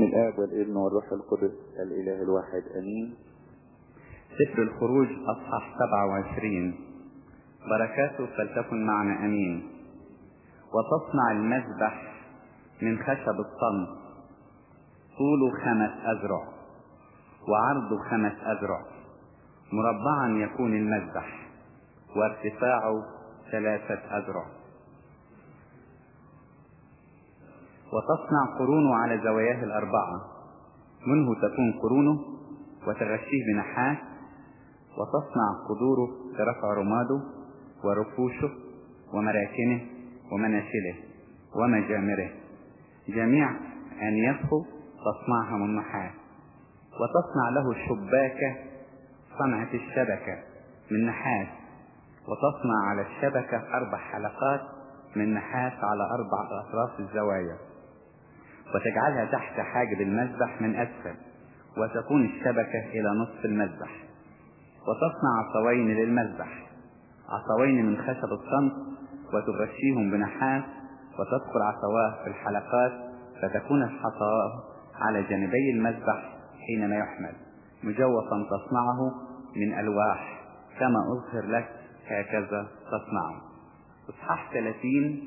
الآب والابن والروح القدس الإله الواحد أمين سفر الخروج أصحاح 27 بركاته فلتكن معنا أمين وتصنع المذبح من خشب الصمت طوله خمس أذرع وعرضه خمس أذرع مربعا يكون المذبح وارتفاعه ثلاثة أذرع وتصنع قرونه على زواياه الأربعة منه تكون قرونه وتغشيه بنحاس وتصنع قدوره لرفع رماده ورفوشه ومراكنه ومناشله ومجامره جميع أنيته تصنعها من نحاس وتصنع له الشباكة صنعة الشبكة من نحاس وتصنع على الشبكة أربع حلقات من نحاس على أربع أطراف الزوايا وتجعلها تحت حاجب المذبح من أسفل وتكون الشبكة إلى نصف المذبح وتصنع عصوين للمذبح عصوين من خشب الصمت وتغشيهم بنحاس وتدخل عصواه في الحلقات فتكون الحصاه على جانبي المذبح حينما يحمل مجوفا تصنعه من ألواح كما أظهر لك هكذا تصنعه اصحاح 30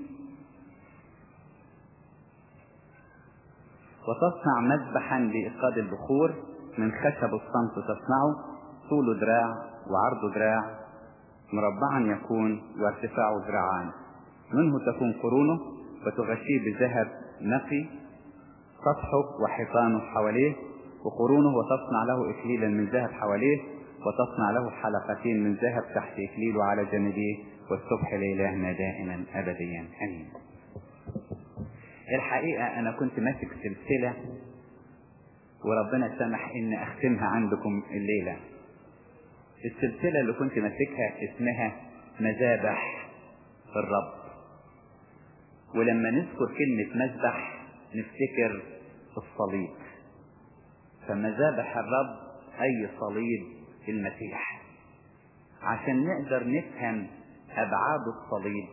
وتصنع مذبحا لإيقاد البخور من خشب الصمت تصنعه طوله دراع وعرضه دراع مربعا يكون وارتفاعه ذراعان منه تكون قرونه وتغشيه بذهب نقي سطحه وحيطانه حواليه وقرونه وتصنع له إكليلا من ذهب حواليه وتصنع له حلقتين من ذهب تحت إكليله على جانبيه والصبح لإلهنا دائما أبديا أمين الحقيقة أنا كنت ماسك سلسلة وربنا سمح إن أختمها عندكم الليلة السلسلة اللي كنت ماسكها اسمها مذابح الرب ولما نذكر كلمة مذبح نفتكر الصليب فمذابح الرب أي صليب المسيح عشان نقدر نفهم أبعاد الصليب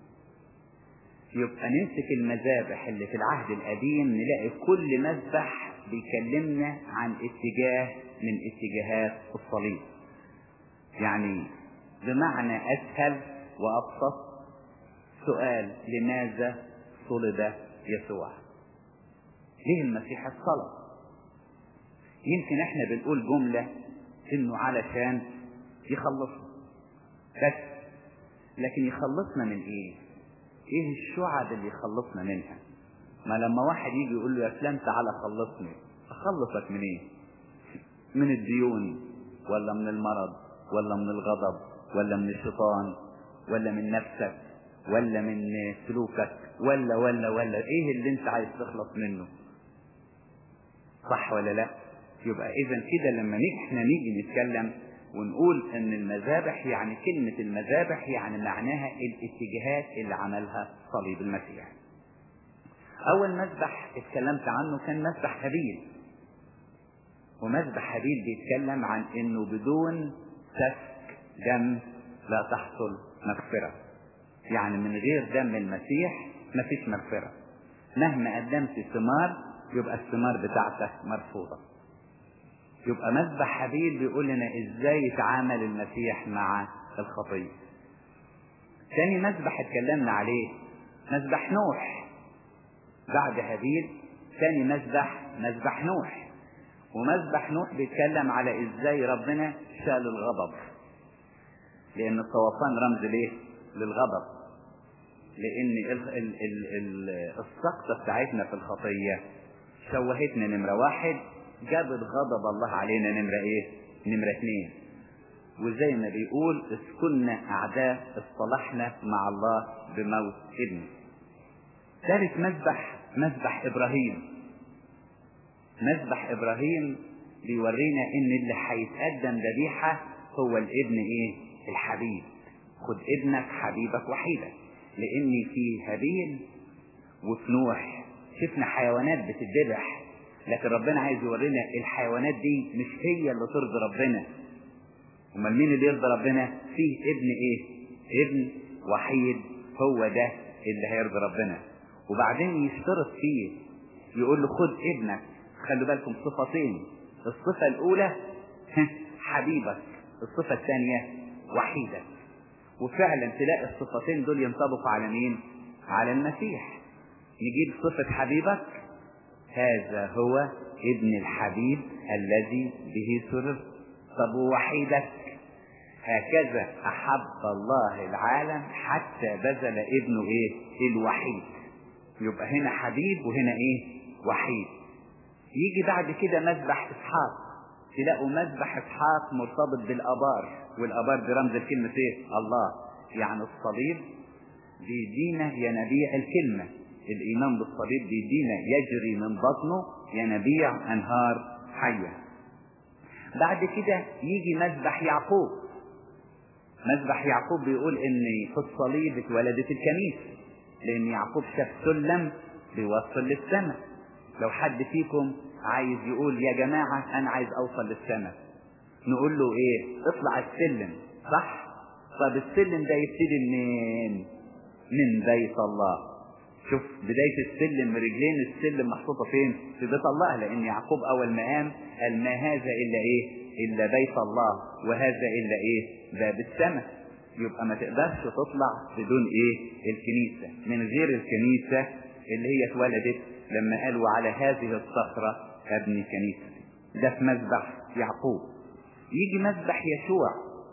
يبقى نمسك المذابح اللي في العهد القديم نلاقي كل مذبح بيكلمنا عن اتجاه من اتجاهات الصليب يعني بمعنى أسهل وأبسط سؤال لماذا صلب يسوع ليه المسيح الصلب يمكن احنا بنقول جملة انه علشان يخلصنا بس لكن يخلصنا من ايه ايه الشعب اللي يخلصنا منها ما لما واحد يجي يقول له يا فلان تعالى خلصني اخلصك من ايه من الديون ولا من المرض ولا من الغضب ولا من الشيطان ولا من نفسك ولا من سلوكك ولا ولا ولا ايه اللي انت عايز تخلص منه صح ولا لا يبقى اذا كده لما احنا نيجي نتكلم ونقول ان المذابح يعني كلمة المذابح يعني معناها الاتجاهات اللي عملها صليب المسيح اول مذبح اتكلمت عنه كان مذبح هابيل ومذبح هابيل بيتكلم عن انه بدون سفك دم لا تحصل مغفرة يعني من غير دم المسيح مفيش مغفرة مهما قدمت ثمار يبقى الثمار بتاعتك مرفوضة يبقى مذبح حبيل بيقول لنا ازاي يتعامل المسيح مع الخطية تاني مذبح اتكلمنا عليه مذبح نوح بعد هابيل تاني مذبح مذبح نوح ومذبح نوح بيتكلم على ازاي ربنا شال الغضب لان الطوفان رمز ليه للغضب لان ال ال ال السقطة بتاعتنا في الخطية شوهتنا نمرة واحد جابت غضب الله علينا نمرة ايه نمرة اتنين وزي ما بيقول إذ كنا اعداء اصطلحنا مع الله بموت ابنه ثالث مذبح مذبح ابراهيم مذبح ابراهيم بيورينا ان اللي هيتقدم ذبيحة هو الابن ايه الحبيب خد ابنك حبيبك وحيدك لان في هابيل وفي نوح شفنا حيوانات بتذبح لكن ربنا عايز يورينا الحيوانات دي مش هي اللي ترضي ربنا امال مين اللي يرضي ربنا فيه ابن ايه ابن وحيد هو ده اللي هيرضي ربنا وبعدين يشترط فيه يقول له خد ابنك خلوا بالكم صفتين الصفة الأولى حبيبك الصفة الثانية وحيدك وفعلا تلاقي الصفتين دول ينطبقوا على مين؟ على المسيح نجيب صفة حبيبك هذا هو ابن الحبيب الذي به سرر طب ووحيدك هكذا أحب الله العالم حتى بذل ابنه إيه؟ الوحيد يبقى هنا حبيب وهنا إيه؟ وحيد يجي بعد كده مذبح إسحاق تلاقوا مذبح إسحاق مرتبط بالآبار والآبار دي رمز الكلمة إيه؟ الله يعني الصليب بيدينا ينابيع الكلمة الإيمان بالصليب بيدينا يجري من بطنه ينابيع أنهار حية بعد كده يجي مذبح يعقوب مذبح يعقوب بيقول ان في الصليب اتولدت الكنيسة لان يعقوب شاف سلم بيوصل للسماء لو حد فيكم عايز يقول يا جماعة انا عايز اوصل للسماء نقول له ايه اطلع السلم صح طب السلم ده يبتدي منين من بيت الله شوف بداية السلم رجلين السلم محطوطة فين في بيت الله لان يعقوب اول ما قام قال ما هذا الا ايه الا بيت الله وهذا الا ايه باب السماء يبقى ما تقدرش تطلع بدون ايه الكنيسة من غير الكنيسة اللي هي اتولدت لما قالوا على هذه الصخرة ابني كنيسة ده في مذبح يعقوب يجي مذبح يشوع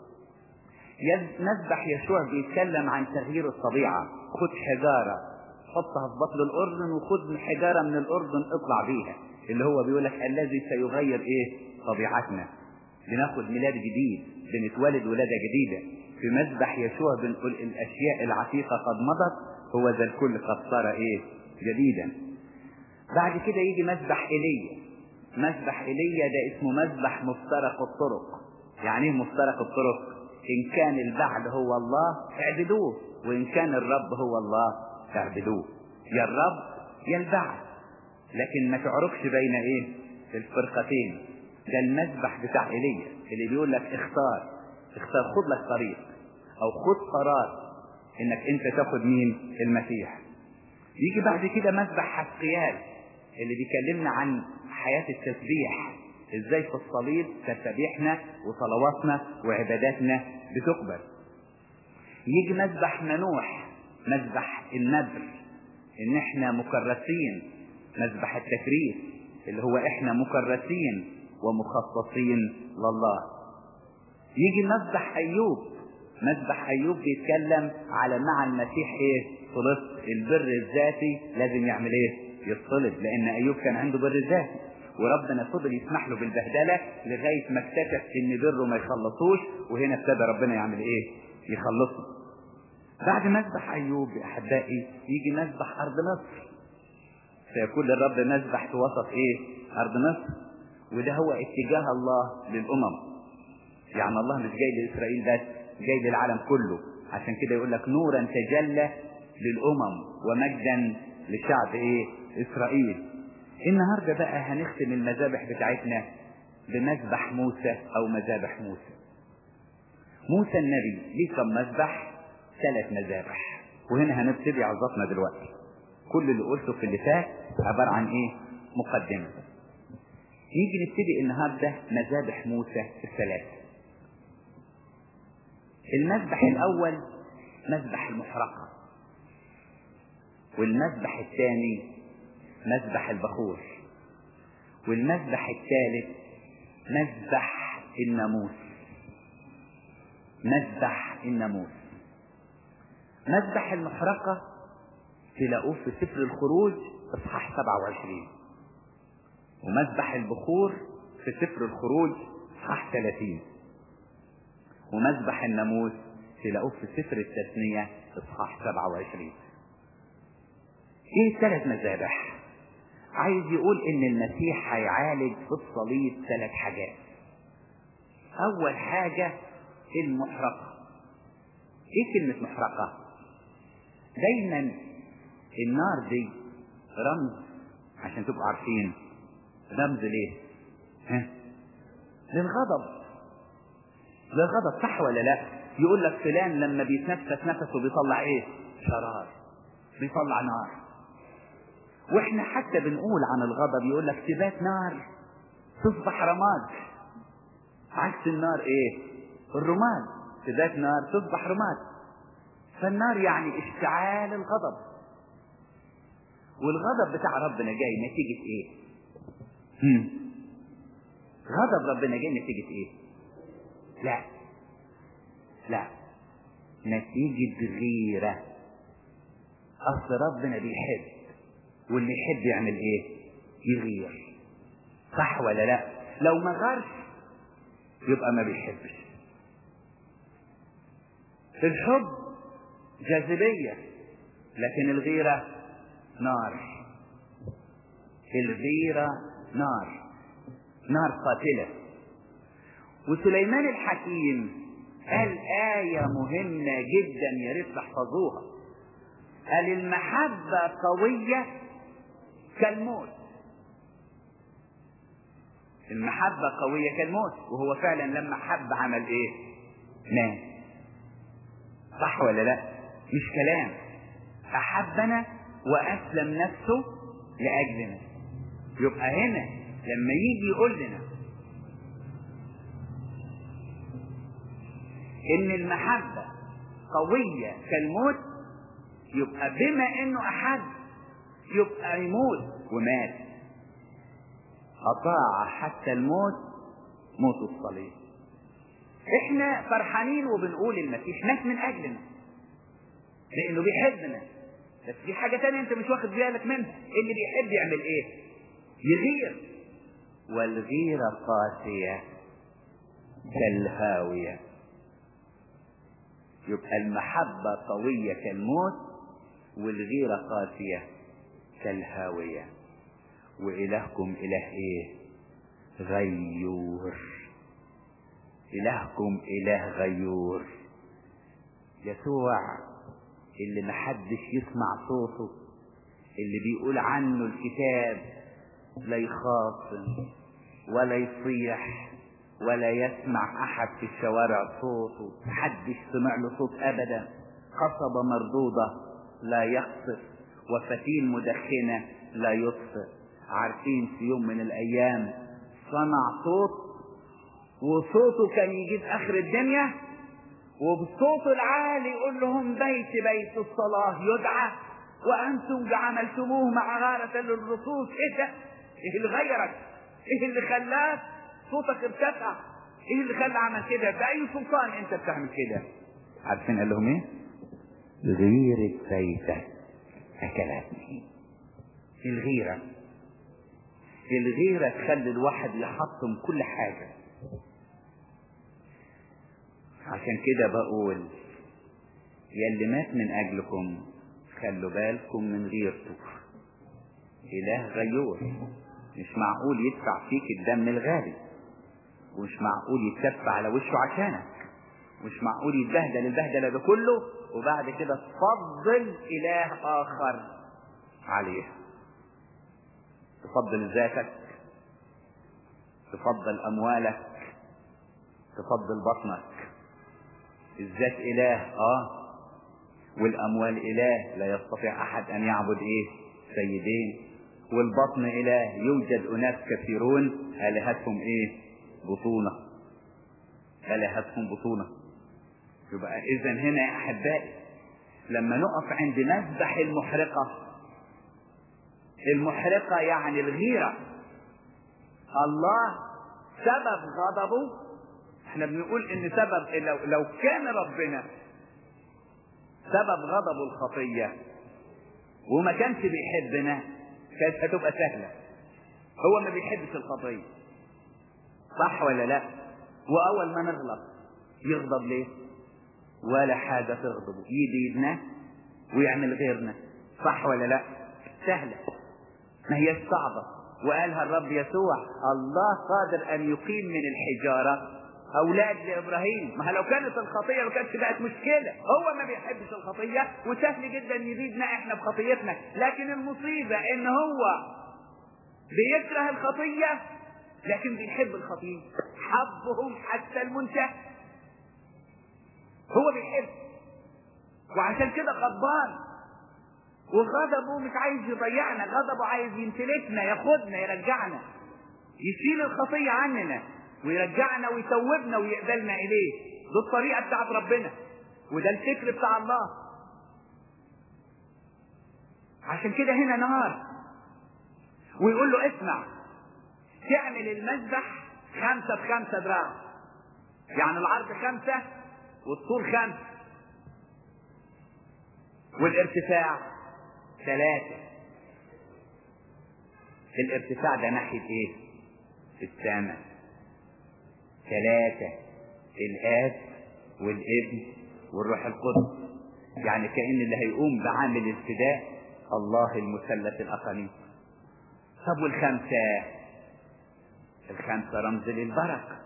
مذبح يشوع بيتكلم عن تغيير الطبيعة خد حجارة حطها في بطن الأردن وخد حجارة من الأردن اطلع بيها اللي هو بيقول لك الذي سيغير ايه طبيعتنا بناخد ميلاد جديد بنتولد ولادة جديدة في مذبح يشوع بنقول الأشياء العتيقة قد مضت هو ذا الكل قد صار إيه جديدا بعد كده يجي مذبح إيليا مذبح إيليا ده اسمه مذبح مفترق الطرق يعني ايه مفترق الطرق إن كان البعل هو الله اعبدوه وإن كان الرب هو الله اعبدوه يا الرب يا البعل لكن ما تعرفش بين ايه الفرقتين ده المذبح بتاع ايليا اللي بيقول لك اختار اختار خد لك طريق او خد قرار انك انت تاخد مين المسيح يجي بعد كده مذبح حسقيال اللي بيكلمنا عن حياة التسبيح ازاي في الصليب تسبيحنا وصلواتنا وعباداتنا بتقبل يجي مذبح منوح مذبح النذر ان احنا مكرسين مذبح التكريس اللي هو احنا مكرسين ومخصصين لله يجي مذبح ايوب مذبح ايوب بيتكلم على مع المسيح ايه صلت البر الذاتي لازم يعمل ايه يتصلب لان ايوب كان عنده بر ذاتي وربنا فضل يسمح له بالبهدله لغايه ما اكتشف ان بره ما يخلصوش وهنا ابتدى ربنا يعمل ايه يخلصه بعد مذبح ايوب يا احبائي يجي مذبح ارض مصر سيكون للرب مذبح في وسط ايه ارض مصر وده هو اتجاه الله للامم يعني الله مش جاي لاسرائيل بس جاي للعالم كله عشان كده يقول لك نورا تجلى للامم ومجدا لشعب ايه اسرائيل النهارده بقى هنختم المذابح بتاعتنا بمذبح موسى او مذابح موسى موسى النبي ليه كم مذبح ثلاث مذابح وهنا هنبتدي عظتنا دلوقتي كل اللي قلته في اللي فات عبارة عن ايه مقدمة نيجي نبتدي النهاردة مذابح موسى الثلاثة المذبح الاول مذبح المحرقة والمذبح الثاني مذبح البخور والمذبح الثالث مذبح الناموس مذبح الناموس مذبح المحرقة تلاقوه في سفر الخروج اصحاح 27 ومذبح البخور في سفر الخروج اصحاح 30 ومذبح الناموس تلاقوه في سفر التثنية اصحاح 27 ايه الثلاث مذابح عايز يقول ان المسيح هيعالج في الصليب ثلاث حاجات اول حاجة المحرقة ايه كلمة محرقة دايما النار دي رمز عشان تبقوا عارفين رمز ليه ها للغضب للغضب صح ولا لا يقول لك فلان لما بيتنفس نفسه بيطلع ايه شرار بيطلع نار واحنا حتى بنقول عن الغضب يقول لك تبات نار تصبح رماد عكس النار ايه الرماد تبات نار تصبح رماد فالنار يعني اشتعال الغضب والغضب بتاع ربنا جاي نتيجة ايه هم. غضب ربنا جاي نتيجة ايه لا لا نتيجة غيرة اصل ربنا بيحب واللي يحب يعمل ايه يغير صح ولا لا لو ما غيرش يبقى ما بيحبش الحب جاذبية لكن الغيرة نار الغيرة نار نار قاتلة وسليمان الحكيم قال آية مهمة جدا يا ريت تحفظوها قال المحبة قوية كالموت المحبة قوية كالموت وهو فعلا لما حب عمل ايه مات صح ولا لا مش كلام احبنا واسلم نفسه لاجلنا يبقى هنا لما يجي يقول لنا ان المحبة قوية كالموت يبقى بما انه احب يبقى يموت ومات أطاع حتى الموت موت الصليب احنا فرحانين وبنقول المسيح مات من اجلنا لانه بيحبنا بس في حاجة تانية انت مش واخد بالك منها اللي بيحب يعمل ايه يغير والغيرة قاسية كالهاوية يبقى المحبة قوية كالموت والغيرة قاسية كالهاوية وإلهكم إله إيه؟ غيور إلهكم إله غيور يسوع اللي محدش يسمع صوته اللي بيقول عنه الكتاب لا يخاصم ولا يصيح ولا يسمع أحد في الشوارع صوته محدش سمع له صوت أبدا قصبة مردودة لا يقصف وفتيل مدخنة لا يطفئ عارفين في يوم من الايام صنع صوت وصوته كان يجيب اخر الدنيا وبصوته العالي يقول لهم بيت بيت الصلاة يدعى وانتم عملتموه مع غارة للرصوص ايه ده؟ ايه اللي غيرك؟ ايه اللي خلاك صوتك ارتفع؟ ايه اللي خلى عمل كده؟ بأي سلطان انت بتعمل كده؟ عارفين قال لهم ايه؟ غيرة بيتك اكلتني الغيرة الغيرة تخلي الواحد يحطم كل حاجة عشان كده بقول يا اللي مات من أجلكم خلوا بالكم من غيرته إله غيور مش معقول يدفع فيك الدم الغالي ومش معقول يتكف على وشه عشانك مش معقول يتبهدل البهدلة ده كله وبعد كده تفضل إله آخر عليه تفضل ذاتك تفضل أموالك تفضل بطنك الذات إله آه والأموال إله لا يستطيع أحد أن يعبد إيه سيدين والبطن إله يوجد أناس كثيرون آلهتهم إيه بطونة آلهتهم بطونة يبقى إذا هنا يا أحبائي لما نقف عند مذبح المحرقة المحرقة يعني الغيرة الله سبب غضبه احنا بنقول ان سبب لو, لو كان ربنا سبب غضبه الخطية وما كانش بيحبنا كانت هتبقى سهلة هو ما بيحبش الخطية صح ولا لا واول ما نغلط يغضب ليه ولا حاجة تغضبه يجي يدنا ويعمل غيرنا صح ولا لا سهلة ما هي صعبة وقالها الرب يسوع الله قادر ان يقيم من الحجارة اولاد لابراهيم ما لو كانت الخطيه ما كانتش بقت مشكله هو ما بيحبش الخطيه وسهل جدا يزيدنا احنا بخطيتنا لكن المصيبه ان هو بيكره الخطيه لكن بيحب الخطيه حبهم حتى المنتهى هو بيحب وعشان كده غضبان وغضبه مش عايز يضيعنا غضبه عايز يمتلكنا ياخدنا يرجعنا يشيل الخطية عننا ويرجعنا ويتوبنا ويقبلنا إليه دي الطريقة بتاعت ربنا وده الفكر بتاع الله عشان كده هنا نهار ويقول له اسمع تعمل المذبح خمسة بخمسة دراع يعني العرض خمسة والطول خمسة والارتفاع ثلاثة الارتفاع ده ناحية ايه؟ السماء ثلاثة الآب والابن والروح القدس يعني كأن اللي هيقوم بعمل الفداء الله المثلث الأقانيم طب والخمسة الخمسة رمز للبركة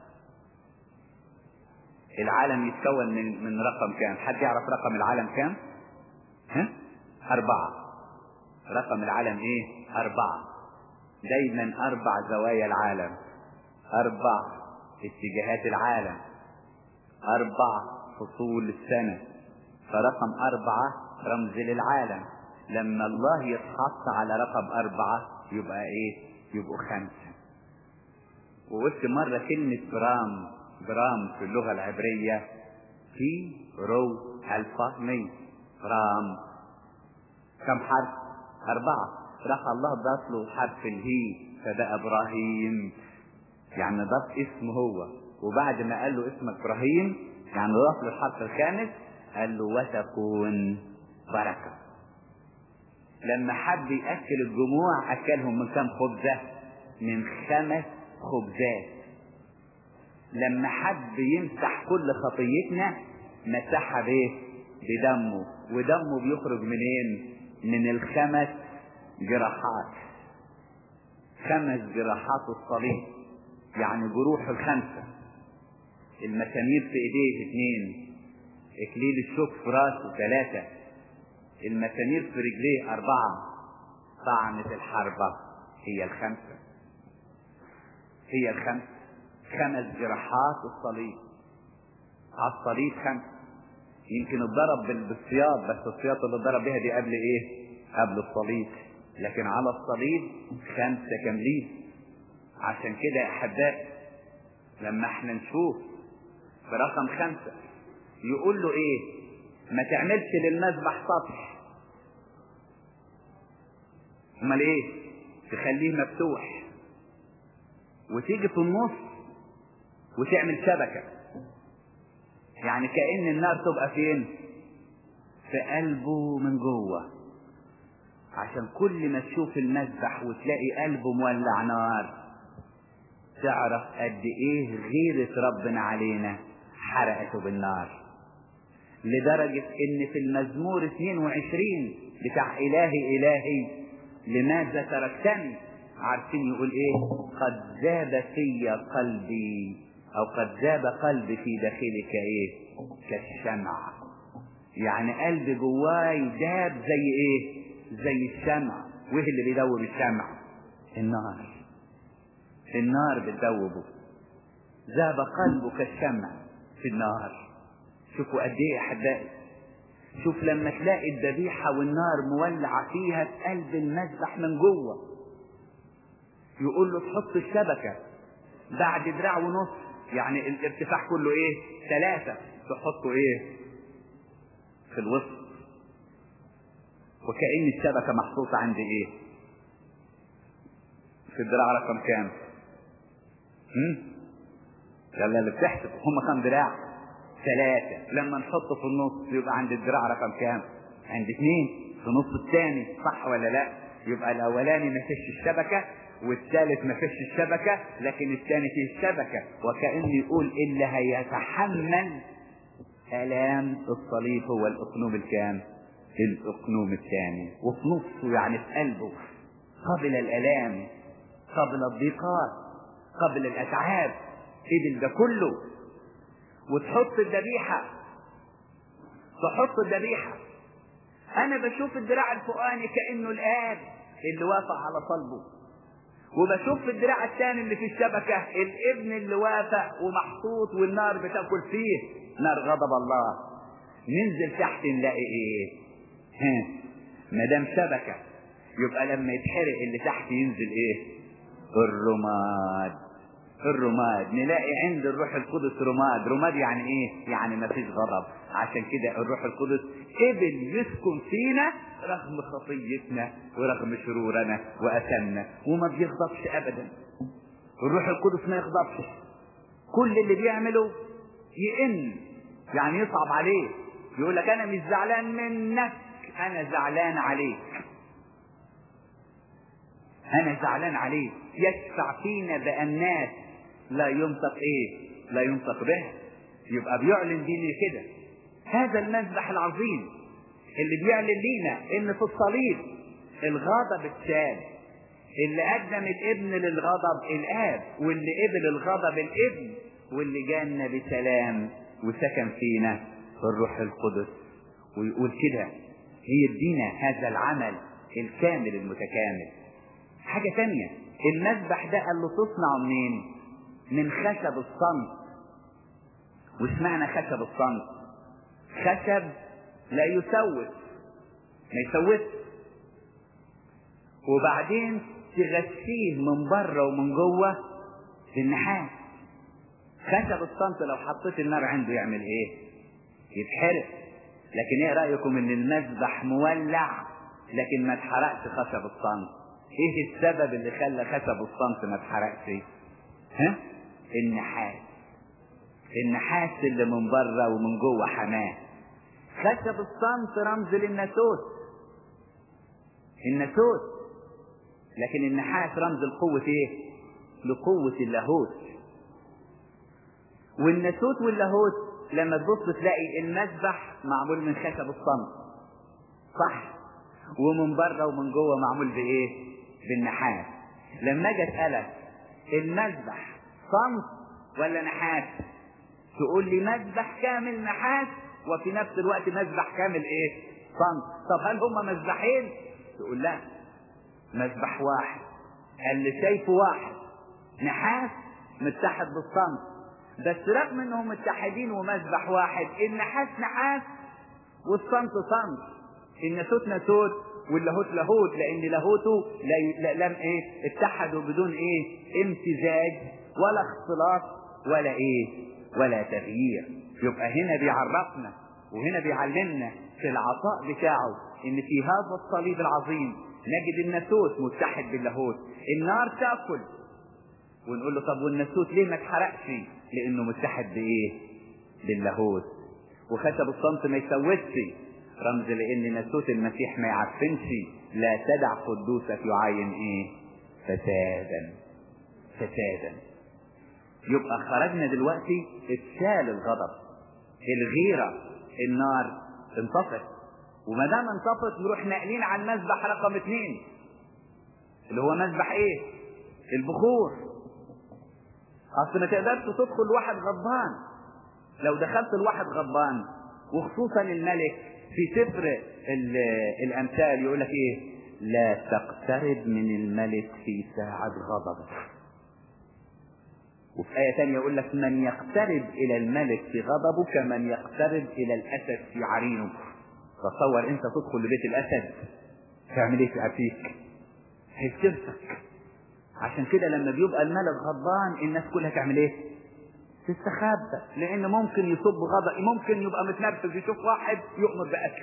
العالم يتكون من من رقم كام؟ حد يعرف رقم العالم كام؟ ها؟ أربعة رقم العالم إيه؟ أربعة دايما أربع زوايا العالم أربع اتجاهات العالم أربع فصول السنة فرقم أربعة رمز للعالم لما الله يتحط على رقم أربعة يبقى إيه؟ يبقوا خمسة وقلت مرة كلمة برام برام في اللغة العبرية في رو ألفا مي برام كم حرف؟ أربعة راح الله ضاف له حرف الهي فبقى إبراهيم يعني ضاف اسمه هو وبعد ما قال له اسمك إبراهيم يعني ضاف له الحرف الخامس قال له وتكون بركة لما حب يأكل الجموع أكلهم من كم خبزة؟ من خمس خبزات لما حب يمسح كل خطيتنا مسحها بايه بدمه ودمه بيخرج منين من الخمس جراحات خمس جراحات الصليب يعني جروح الخمسة المسامير في ايديه اثنين اكليل الشوك في راسه ثلاثة المسامير في رجليه أربعة طعنة الحربة هي الخمسة هي الخمس خمس جراحات الصليب على الصليب خمس يمكن اتضرب بالسياط بس السياط اللي اتضرب بيها دي قبل ايه؟ قبل الصليب لكن على الصليب خمسة كاملين عشان كده يا احبائي لما احنا نشوف في رقم خمسة يقول له ايه؟ ما تعملش للمذبح سطح امال ايه؟ تخليه مفتوح وتيجي في النص وتعمل شبكة يعني كأن النار تبقى فين في قلبه من جوه عشان كل ما تشوف المذبح وتلاقي قلبه مولع نار تعرف قد ايه غيرة ربنا علينا حرقته بالنار لدرجة ان في المزمور 22 بتاع الهي الهي لماذا تركتني عارفين يقول ايه قد ذاب في قلبي او قد ذاب قلبي في داخلك ايه كالشمع يعني قلبي جواي داب زي ايه زي الشمع وايه اللي بيدوب الشمع النار النار بتدوبه ذاب قلبه كالشمع في النار شوفوا قد ايه يا احبائي شوف لما تلاقي الذبيحه والنار مولعه فيها في قلب المذبح من جوه يقول له تحط الشبكة بعد دراع ونص يعني الارتفاع كله ايه ثلاثة تحطه ايه في الوسط وكأن الشبكة محطوطة عند ايه في الدراع رقم كام هم يلا اللي بتحسب هم كام دراع ثلاثة لما نحطه في النص يبقى عند الدراع رقم كام عند اثنين في النص الثاني صح ولا لا يبقى الاولاني ما فيش الشبكة والثالث ما فيش الشبكة لكن الثاني فيه الشبكة وكأنه يقول اللي هيتحمل آلام الصليب هو الأقنوم الكام الأقنوم الثاني وفي نصه يعني في قلبه قبل الآلام قبل الضيقات قبل الأتعاب قبل ده كله وتحط الذبيحة تحط الذبيحة أنا بشوف الدراع الفوقاني كأنه الآب اللي واقع على صلبه وبشوف في الدراع الثاني اللي في الشبكة الابن اللي وافق ومحطوط والنار بتاكل فيه نار غضب الله ننزل تحت نلاقي ايه ها ما دام شبكة يبقى لما يتحرق اللي تحت ينزل ايه الرماد الرماد نلاقي عند الروح القدس رماد رماد يعني ايه يعني ما فيش غضب عشان كده الروح القدس قبل يسكن فينا رغم خطيتنا ورغم شرورنا واثمنا وما بيغضبش ابدا الروح القدس ما يغضبش كل اللي بيعمله يئن يعني يصعب عليه يقول لك انا مش زعلان منك انا زعلان عليك انا زعلان عليك يشفع فينا بانات لا ينطق ايه لا ينطق بها يبقى بيعلن دي كده هذا المذبح العظيم اللي بيعلن لينا ان في الصليب الغضب اتشال اللي قدم الابن للغضب الاب واللي قبل الغضب الابن واللي جانا بسلام وسكن فينا الروح القدس ويقول كده يدينا هذا العمل الكامل المتكامل حاجة تانية المذبح ده قال له تصنع منين من خشب الصمت وش معنى خشب الصمت خشب لا يسوس ما يسوس وبعدين تغشيه من بره ومن جوه بالنحاس خشب الصمت لو حطيت النار عنده يعمل ايه يتحرق لكن ايه رايكم ان المذبح مولع لكن ما اتحرقش خشب الصمت ايه السبب اللي خلى خشب الصمت ما اتحرقش ها النحاس النحاس اللي من بره ومن جوه حماه خشب الصمت رمز للناسوت الناسوت لكن النحاس رمز لقوة ايه لقوة اللاهوت والناسوت واللاهوت لما تبص تلاقي المذبح معمول من خشب الصمت صح ومن بره ومن جوه معمول بايه بالنحاس لما اجي اسالك المذبح صمت ولا نحاس تقول لي مذبح كامل نحاس وفي نفس الوقت مذبح كامل ايه صمت طب هل هما مذبحين تقول لا مذبح واحد اللي شايفه واحد نحاس متحد بالصمت بس رغم انهم متحدين ومذبح واحد النحاس نحاس والصمت صمت الناسوت ناسوت واللاهوت لاهوت لان لاهوته لا ي... لم ايه اتحدوا بدون ايه امتزاج ولا اختلاط ولا ايه ولا تغيير يبقى هنا بيعرفنا وهنا بيعلمنا في العطاء بتاعه ان في هذا الصليب العظيم نجد الناسوت متحد باللاهوت النار تاكل ونقول له طب والناسوت ليه ما اتحرقش لانه متحد بايه باللاهوت وخشب الصمت ما يسوسش رمز لان ناسوت المسيح ما يعفنش لا تدع قدوسك يعاين ايه فسادا فسادا يبقى خرجنا دلوقتي اتشال الغضب الغيره النار انطفت وما دام انطفت نروح ناقلين على المذبح رقم اثنين اللي هو مذبح ايه البخور اصل ما تقدرش تدخل واحد غضبان لو دخلت الواحد غضبان وخصوصا الملك في سفر الامثال يقول لك ايه لا تقترب من الملك في ساعة غضبه وفي آية تانية يقول لك من يقترب إلى الملك في غضبه كمن يقترب إلى الأسد في عرينه تصور أنت تدخل لبيت الأسد تعمل إيه فيك؟ هيفترسك عشان كده لما بيبقى الملك غضبان الناس كلها تعمل إيه؟ تستخبى لأن ممكن يصب غضب ممكن يبقى متنرفز يشوف واحد يؤمر بأكل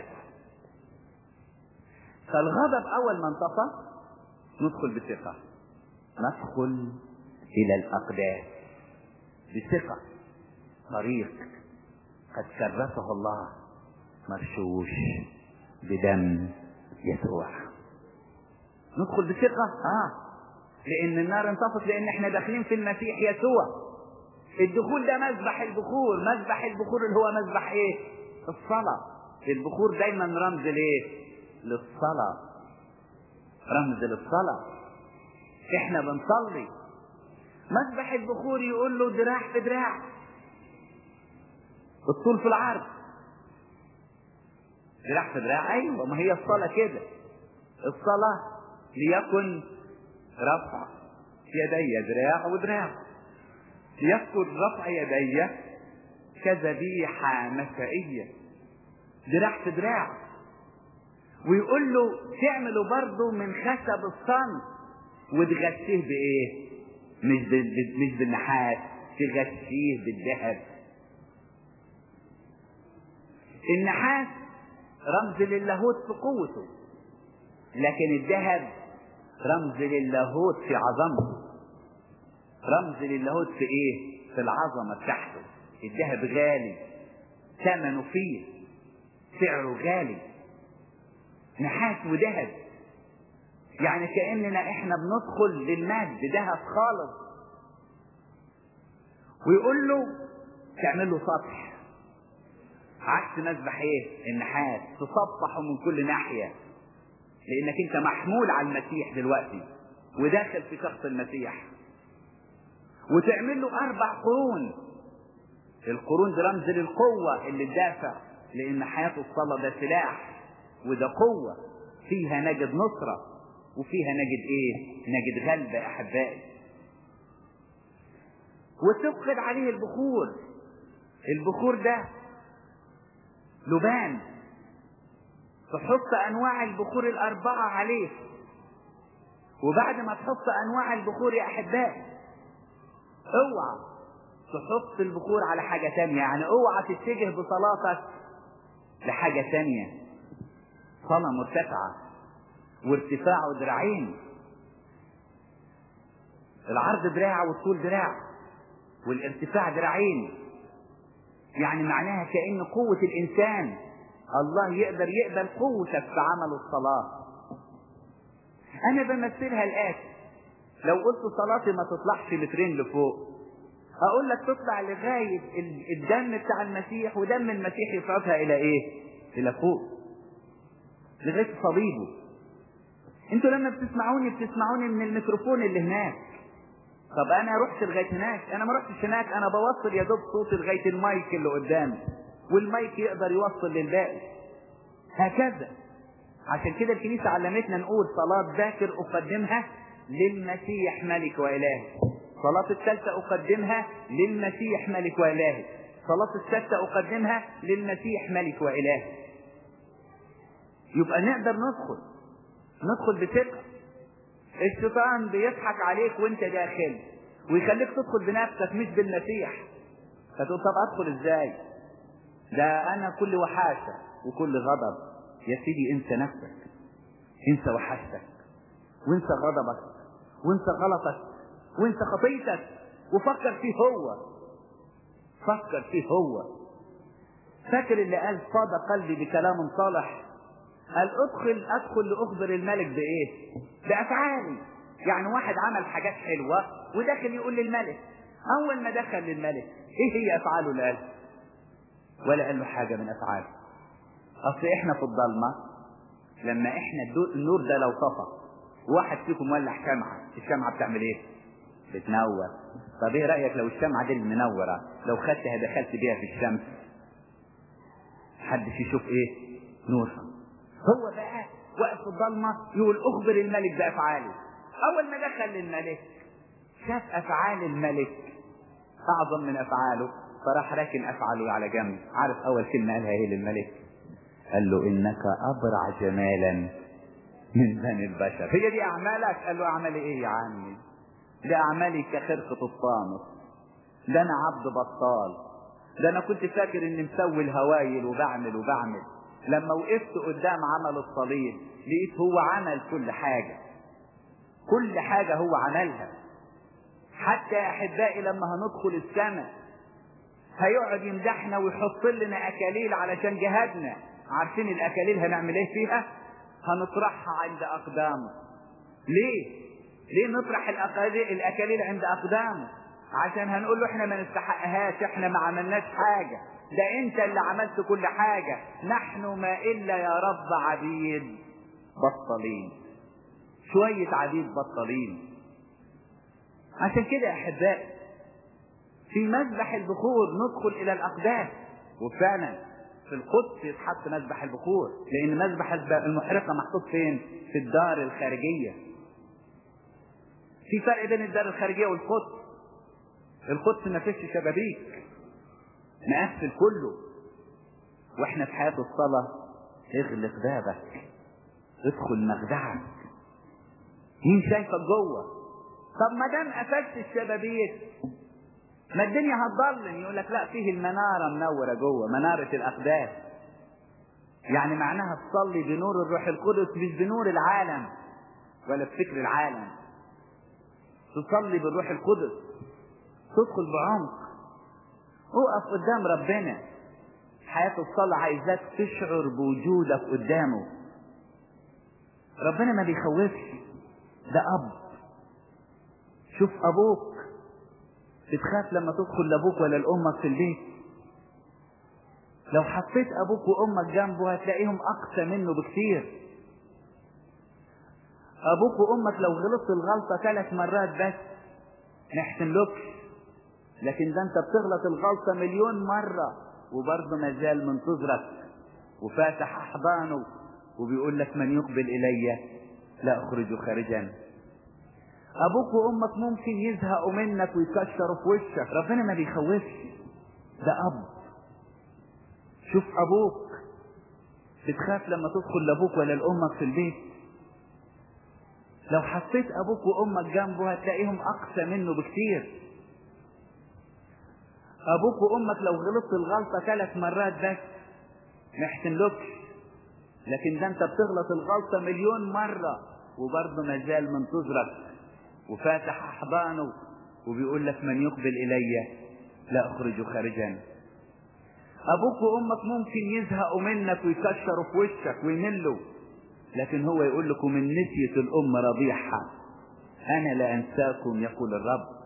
فالغضب أول ما انطفى ندخل بثقة ندخل إلى الأقداس بثقة طريق قد كرسه الله مرشوش بدم يسوع ندخل بثقة اه لأن النار انطفت لأن احنا داخلين في المسيح يسوع الدخول ده مذبح البخور مذبح البخور اللي هو مذبح ايه الصلاة البخور دايما رمز لايه للصلاة رمز للصلاة احنا بنصلي مذبح البخور يقول له دراع في دراع الطول في العرض دراع في دراع ايوه ما هي الصلاة كده الصلاة ليكن رفع يدي دراع ودراع ليكن رفع يدي كذبيحة مسائية دراع في دراع ويقول له تعمله برضه من خشب الصنف وتغشيه بايه مش بال- مش بالنحاس تغشيه بالذهب النحاس رمز للاهوت في قوته لكن الذهب رمز للاهوت في عظمته رمز للاهوت في ايه في العظمه بتاعته الذهب غالي ثمنه فيه سعره غالي نحاس وذهب يعني كاننا احنا بندخل للمجد ذهب خالص ويقول له تعمل له سطح عكس مذبح ايه النحاس تصفحه من كل ناحيه لانك انت محمول على المسيح دلوقتي وداخل في شخص المسيح وتعمل له اربع قرون القرون دي رمز للقوه اللي تدافع لان حياه الصلاه ده سلاح وده قوه فيها نجد نصره وفيها نجد ايه نجد غلبه يا احبائي وتفقد عليه البخور البخور ده لبان تحط انواع البخور الاربعه عليه وبعد ما تحط انواع البخور يا احبائي اوعى تحط البخور على حاجة تانية يعني اوعى تتجه بصلاتك لحاجة تانية صلاة مرتفعة وارتفاعه ذراعين العرض دراع والطول دراع والارتفاع ذراعين يعني معناها كأن قوة الإنسان الله يقدر يقبل قوتك في عمل الصلاة أنا بمثلها الآتي لو قلت صلاتي ما تطلعش مترين لفوق أقول لك تطلع لغاية ال- الدم بتاع المسيح ودم المسيح يصعدها إلى إيه؟ إلى فوق لغاية صليبه انتوا لما بتسمعوني بتسمعوني من الميكروفون اللي هناك طب انا رحت لغايه هناك انا ما رحتش هناك انا بوصل يا دوب صوتي لغايه المايك اللي قدامي والمايك يقدر يوصل للباقي هكذا عشان كده الكنيسه علمتنا نقول صلاه ذاكر اقدمها للمسيح ملك واله صلاة الثالثة أقدمها للمسيح ملك وإله صلاة السادسة أقدمها للمسيح ملك وإله يبقى نقدر ندخل ندخل بثقة الشيطان بيضحك عليك وانت داخل ويخليك تدخل بنفسك مش بالمسيح فتقول طب ادخل ازاي ده انا كل وحاشة وكل غضب يا سيدي انسى نفسك انسى وحشتك وانسى غضبك وانسى غلطك وانسى خطيتك وفكر فيه هو فكر فيه هو فاكر اللي قال صاد قلبي بكلام صالح قال ادخل ادخل لاخبر الملك بايه بافعالي يعني واحد عمل حاجات حلوه وداخل يقول للملك اول ما دخل للملك ايه هي افعاله اللي قال ولا قال له حاجه من افعاله اصل احنا في الضلمه لما احنا الدو- النور ده لو طفى واحد فيكم ولع شمعه الشمعه بتعمل ايه بتنور طب ايه رايك لو الشمعه دي المنوره لو خدتها دخلت بيها في الشمس محدش يشوف ايه نورها هو بقى واقف في الضلمه يقول اخبر الملك بافعالي اول ما دخل للملك شاف افعال الملك اعظم من افعاله فراح راكن افعاله على جنب عارف اول كلمه قالها ايه للملك قال له انك ابرع جمالا من بني البشر هي دي اعمالك قال له اعمالي ايه يا عمي ده اعمالي كخرقه الطامس ده انا عبد بطال ده انا كنت فاكر اني مسوي الهوايل وبعمل وبعمل لما وقفت قدام عمل الصليب لقيت هو عمل كل حاجه كل حاجه هو عملها حتى يا احبائي لما هندخل السماء هيقعد يمدحنا ويحط لنا اكاليل علشان جهادنا عارفين الاكاليل هنعمل ايه فيها هنطرحها عند اقدامه ليه ليه نطرح الأكاليل, الاكاليل عند اقدامه عشان هنقول له احنا ما نستحقهاش احنا ما عملناش حاجة ده انت اللي عملت كل حاجة نحن ما الا يا رب عبيد بطلين شوية عبيد بطلين عشان كده يا احبائي في مذبح البخور ندخل الى الاقداس وفعلا في القدس يتحط مذبح البخور لان مذبح المحرقه محطوط فين في الدار الخارجيه في فرق بين الدار الخارجيه والقدس القدس ما فيش شبابيك مقفل كله واحنا في حياه الصلاه اغلق بابك ادخل مخدعك مين شايفك جوه طب ما دام قفلت الشبابيك ما الدنيا هتضلم يقول لك لا فيه المنارة منورة جوه منارة الأقداس يعني معناها تصلي بنور الروح القدس مش بنور العالم ولا بفكر العالم تصلي بالروح القدس تدخل بعمق اقف قدام ربنا حياة الصلاة عايزاك تشعر بوجودك قدامه ربنا ما بيخوفش ده أب شوف أبوك بتخاف لما تدخل لأبوك ولا لأمك في البيت لو حطيت أبوك وأمك جنبه هتلاقيهم أقسى منه بكتير أبوك وأمك لو غلطت الغلطة ثلاث مرات بس ما يحسنلكش لكن ده أنت بتغلط الغلطة مليون مرة وبرضه ما زال منتظرك وفاتح أحضانه وبيقول لك من يقبل إلي لا أخرجه خارجا أبوك وأمك ممكن يزهقوا منك ويكشروا في وشك ربنا ما بيخوفش ده أب شوف أبوك بتخاف لما تدخل لأبوك ولا لأمك في البيت لو حطيت أبوك وأمك جنبه هتلاقيهم أقسى منه بكتير أبوك وأمك لو غلطت الغلطة ثلاث مرات بس ما يحسنلكش لكن ده أنت بتغلط الغلطة مليون مرة وبرضه ما زال منتظرك وفاتح أحضانه وبيقول لك من يقبل إلي لا أخرجه خارجا أبوك وأمك ممكن يزهقوا منك ويكشروا في وشك ويملوا لكن هو يقول لكم من نسية الأم رضيعها أنا لا أنساكم يقول الرب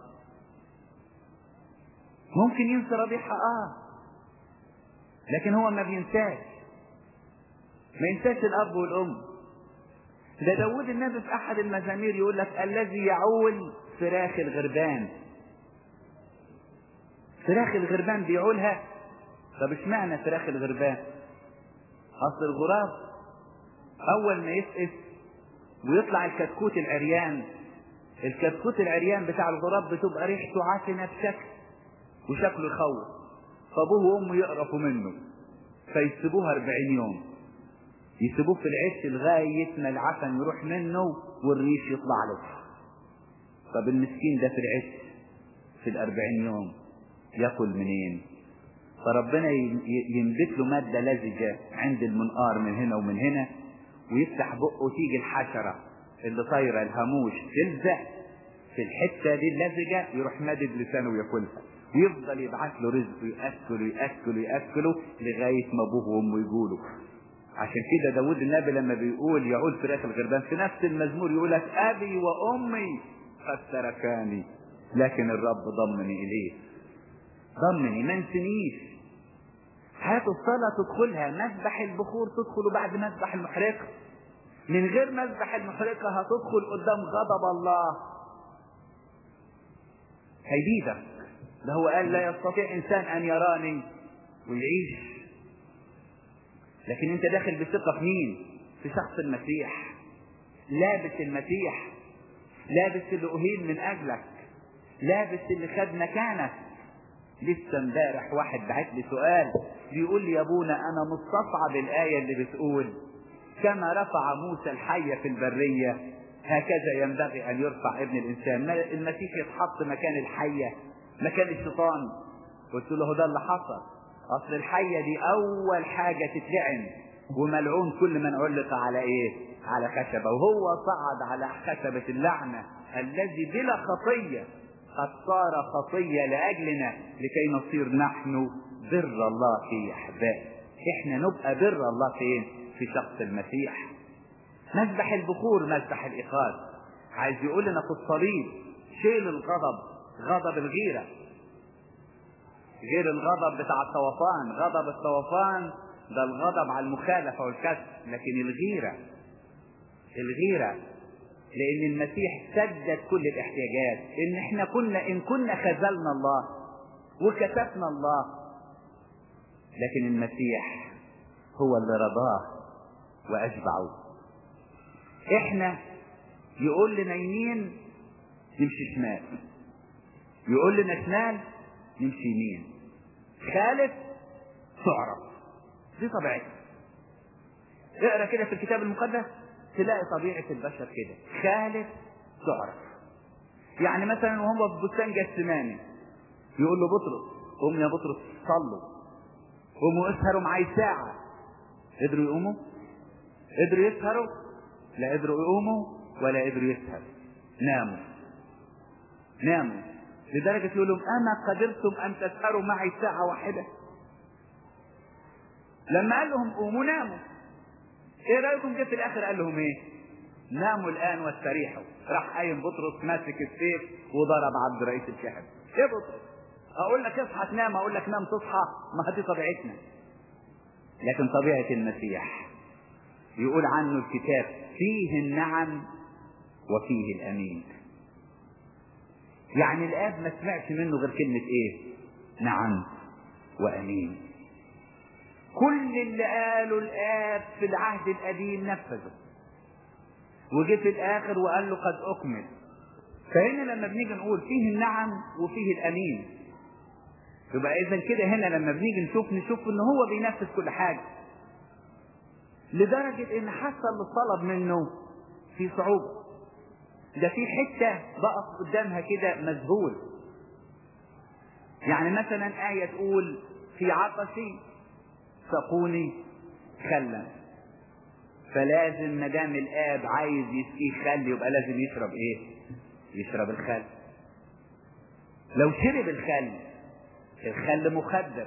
ممكن ينسى رضيعها آه لكن هو ما بينساش ما ينساش الأب والأم ده داود النبي في أحد المزامير يقول لك الذي يعول فراخ الغربان فراخ الغربان بيعولها طب اشمعنى فراخ الغربان اصل الغراب اول ما يفقس ويطلع الكتكوت العريان الكتكوت العريان بتاع الغراب بتبقى ريحته عفنه بشكل وشكله يخوف فابوه وامه يقرفوا منه فيسيبوها 40 يوم يسيبوه في العش لغايه ما العفن يروح منه والريش يطلع له طب المسكين ده في العش في الأربعين يوم ياكل منين فربنا ينبت له مادة لزجة عند المنقار من هنا ومن هنا ويفتح بقه تيجي الحشرة اللي طايرة الهاموش تلزق في الحتة دي اللزجة يروح مادد لسانه وياكلها ويفضل يبعث له رزق ويأكله ويأكله ويأكله لغاية ما أبوه وأمه يقولوا عشان كده داود النبي لما بيقول يعود فراخ الغربان في نفس المزمور يقول لك أبي وأمي قد تركاني لكن الرب ضمني إليه ضمني ما نسنيش حياة الصلاة تدخلها مذبح البخور تدخل بعد مذبح المحرقة من غير مذبح المحرقة هتدخل قدام غضب الله هيجيبك ده هو قال لا يستطيع إنسان أن يراني ويعيش لكن أنت داخل بثقة في مين؟ في شخص المسيح لابس المسيح لابس اللي أهين من أجلك لابس اللي خد مكانك لسه امبارح واحد بعت لي سؤال بيقول لي يا ابونا انا مستصعب الايه اللي بتقول كما رفع موسى الحيه في البريه هكذا ينبغي ان يرفع ابن الانسان المسيح يتحط مكان الحيه مكان الشيطان قلت له ده اللي حصل اصل الحيه دي اول حاجه تتلعن وملعون كل من علق على ايه على خشبه وهو صعد على خشبه اللعنه الذي بلا خطيه قد صار خطية لأجلنا لكي نصير نحن بر الله في أحباب إحنا نبقى بر الله فين في شخص المسيح مذبح البخور مذبح الإخاذ عايز يقول لنا في الصليب شيل الغضب غضب الغيرة غير الغضب بتاع الطوفان غضب الطوفان ده الغضب على المخالفة والكسر لكن الغيرة الغيرة لان المسيح سدد كل الاحتياجات ان احنا كنا ان كنا خذلنا الله وكسفنا الله لكن المسيح هو اللي رضاه واشبعه احنا يقول لنا يمين نمشي شمال يقول لنا شمال نمشي يمين خالف تعرف دي طبيعتنا اقرا كده في الكتاب المقدس تلاقي طبيعة البشر كده خالف تعرف يعني مثلا وهم في بستان جسماني يقول له بطرس قوم يا بطرس صلوا قوموا اسهروا معايا ساعة قدروا يقوموا قدروا يسهروا لا قدروا يقوموا ولا قدروا يسهروا ناموا ناموا لدرجة يقول لهم أما قدرتم أن تسهروا معي ساعة واحدة لما قال لهم قوموا ناموا ايه رايكم جه في الاخر قال لهم ايه ناموا الان واستريحوا راح قايم بطرس ماسك السيف وضرب عبد رئيس الكهنه ايه بطرس اقول لك اصحى تنام اقول لك نام تصحى ما هذه طبيعتنا لكن طبيعه المسيح يقول عنه الكتاب فيه النعم وفيه الامين يعني الاب ما سمعش منه غير كلمه ايه نعم وامين كل اللي قاله الآب في العهد القديم نفذه وجه في الآخر وقال له قد أكمل فهنا لما بنيجي نقول فيه النعم وفيه الأمين يبقى إذا كده هنا لما بنيجي نشوف نشوف إن هو بينفذ كل حاجة لدرجة إن حتى اللي طلب منه في صعوبة ده في حتة بقف قدامها كده مذهول يعني مثلا آية تقول في عطشي سقوني خلا فلازم ما دام الاب عايز يسقيه خل يبقى لازم يشرب ايه يشرب الخل لو شرب الخل الخل مخدر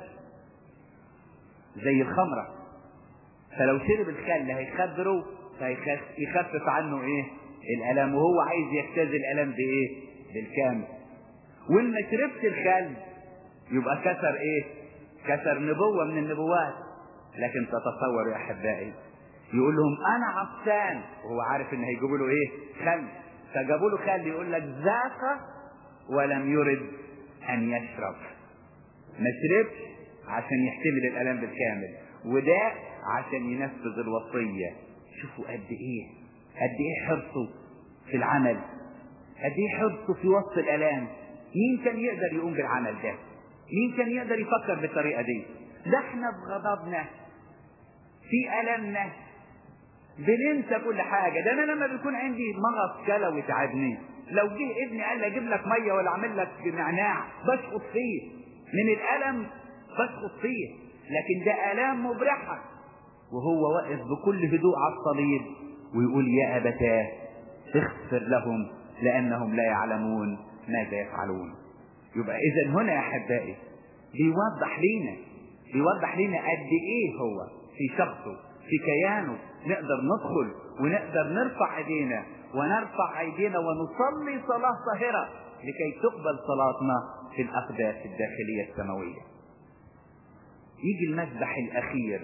زي الخمرة فلو شرب الخل هيخدره فيخفف عنه ايه الالام وهو عايز يجتاز الالام بايه بالكامل وان ما شربش الخل يبقى كسر ايه كسر نبوة من النبوات لكن تتصور يا احبائي يقول لهم انا عطشان وهو عارف ان هيجيبوا له ايه خل فجابوا له خل يقول لك ذاق ولم يرد ان يشرب ما شربش عشان يحتمل الالام بالكامل وده عشان ينفذ الوصيه شوفوا قد ايه قد ايه حرصه في العمل قد ايه حرصه في وسط الالام مين كان يقدر يقوم بالعمل ده مين كان يقدر يفكر بالطريقه دي ده احنا في غضبنا في ألمنا بننسى كل حاجة ده أنا لما بيكون عندي مغص كلوي تعبني لو جه ابني قال لي أجيب لك مية ولا أعمل لك نعناع بشخص فيه من الألم بشخص فيه لكن ده آلام مبرحة وهو واقف بكل هدوء على الصليب ويقول يا أبتاه اغفر لهم لأنهم لا يعلمون ماذا يفعلون يبقى إذا هنا يا أحبائي بيوضح لينا بيوضح لنا قد إيه هو في شخصه في كيانه نقدر ندخل ونقدر نرفع ايدينا ونرفع ايدينا ونصلي صلاة طاهرة لكي تقبل صلاتنا في الاقداس الداخلية السماوية يجي المذبح الاخير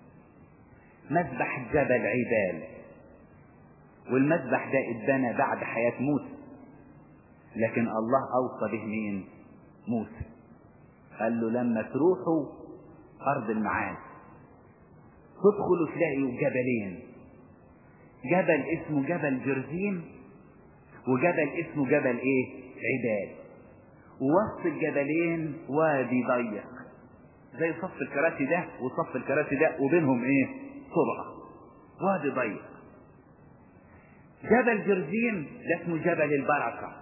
مذبح جبل عبال والمذبح ده اتبنى بعد حياة موسى لكن الله اوصى به مين موسى قال له لما تروحوا ارض المعاد تدخلوا تلاقوا جبلين جبل اسمه جبل جرزيم وجبل اسمه جبل ايه عباد ووسط الجبلين وادي ضيق زي صف الكراسي ده وصف الكراسي ده وبينهم ايه طرقة وادي ضيق جبل جرزيم ده اسمه جبل البركة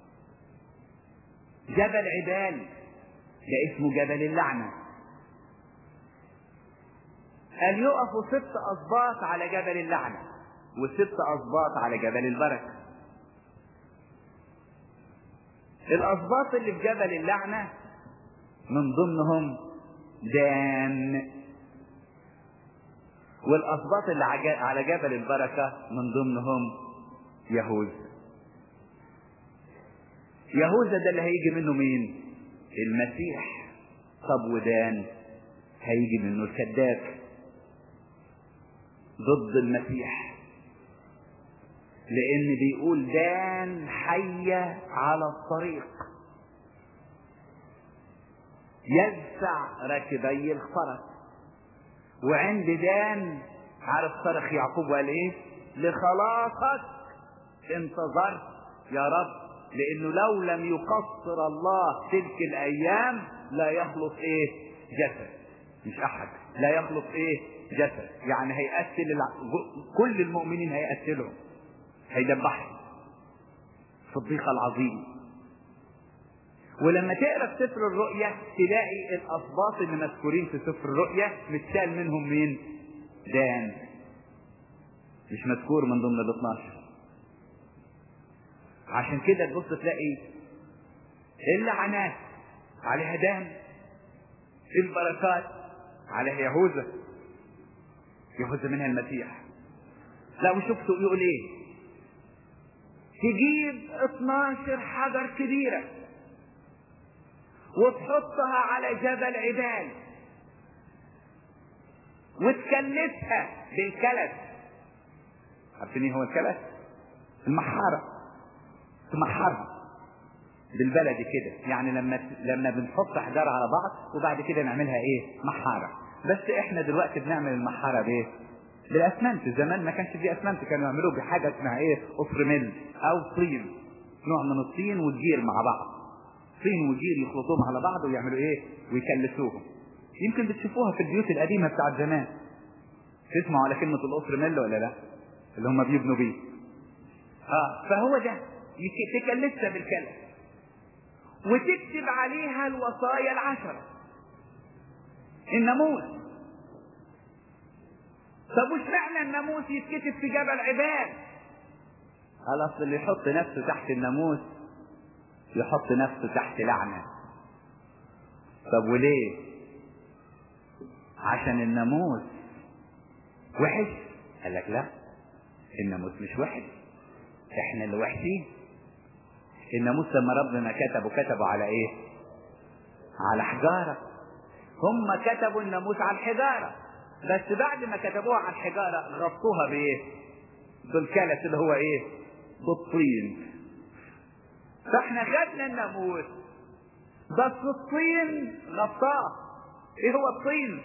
جبل عبال ده اسمه جبل اللعنة قال يقفوا ست أسباط على جبل اللعنة وست أسباط على جبل البركة الأسباط اللي في جبل اللعنة من ضمنهم دان والأسباط اللي على جبل البركة من ضمنهم يهوذا يهوذا ده اللي هيجي منه مين المسيح طب ودان هيجي منه الكذاب ضد المسيح لان بيقول دان حية على الطريق يدفع راكبي الفرس وعند دان عارف صرخ يعقوب قال ايه لخلاصك انتظرت يا رب لانه لو لم يقصر الله تلك الايام لا يخلص ايه جسد مش احد لا يخلق ايه جسد يعني هيقتل الع... كل المؤمنين هيقتلهم هيدبحهم في الضيقة العظيمة ولما تقرا في سفر الرؤيا تلاقي الاسباط اللي مذكورين في سفر الرؤيا متشال منهم مين؟ دان مش مذكور من ضمن ال 12 عشان كده تبص تلاقي اللعنات عليها دان البركات عليها يهوذا يهوذا منها المسيح لا وشفتوا يقول ايه تجيب 12 حجر كبيرة وتحطها على جبل عبال وتكلفها بالكلف عارفين ايه هو الكلف؟ المحارة تمحرها بالبلدي كده يعني لما لما بنحط حجاره على بعض وبعد كده نعملها ايه محاره بس احنا دلوقتي بنعمل المحاره بايه بالاسمنت زمان ما كانش فيه اسمنت كانوا يعملوه بحاجه اسمها ايه اوفرميل او طين نوع من الطين والجير مع بعض طين وجير يخلطوهم على بعض ويعملوا ايه ويكلسوهم يمكن بتشوفوها في البيوت القديمه بتاعت زمان تسمعوا على كلمه الاوفرميل ولا لا اللي هم بيبنوا بيه اه فهو ده تكلسها بالكلس وتكتب عليها الوصايا العشرة الناموس طب وش معنى الناموس يتكتب في جبل عباد قال اصل اللي يحط نفسه تحت الناموس يحط نفسه تحت لعنة طب وليه عشان الناموس وحش قال لك لا الناموس مش وحش احنا اللي وحشين الناموس لما ربنا كتبه كتبه على ايه على حجارة هم كتبوا الناموس على الحجارة بس بعد ما كتبوها على الحجارة غطوها بايه بالكلس اللي هو ايه بالطين فاحنا خدنا الناموس بس الطين غطاه ايه هو الطين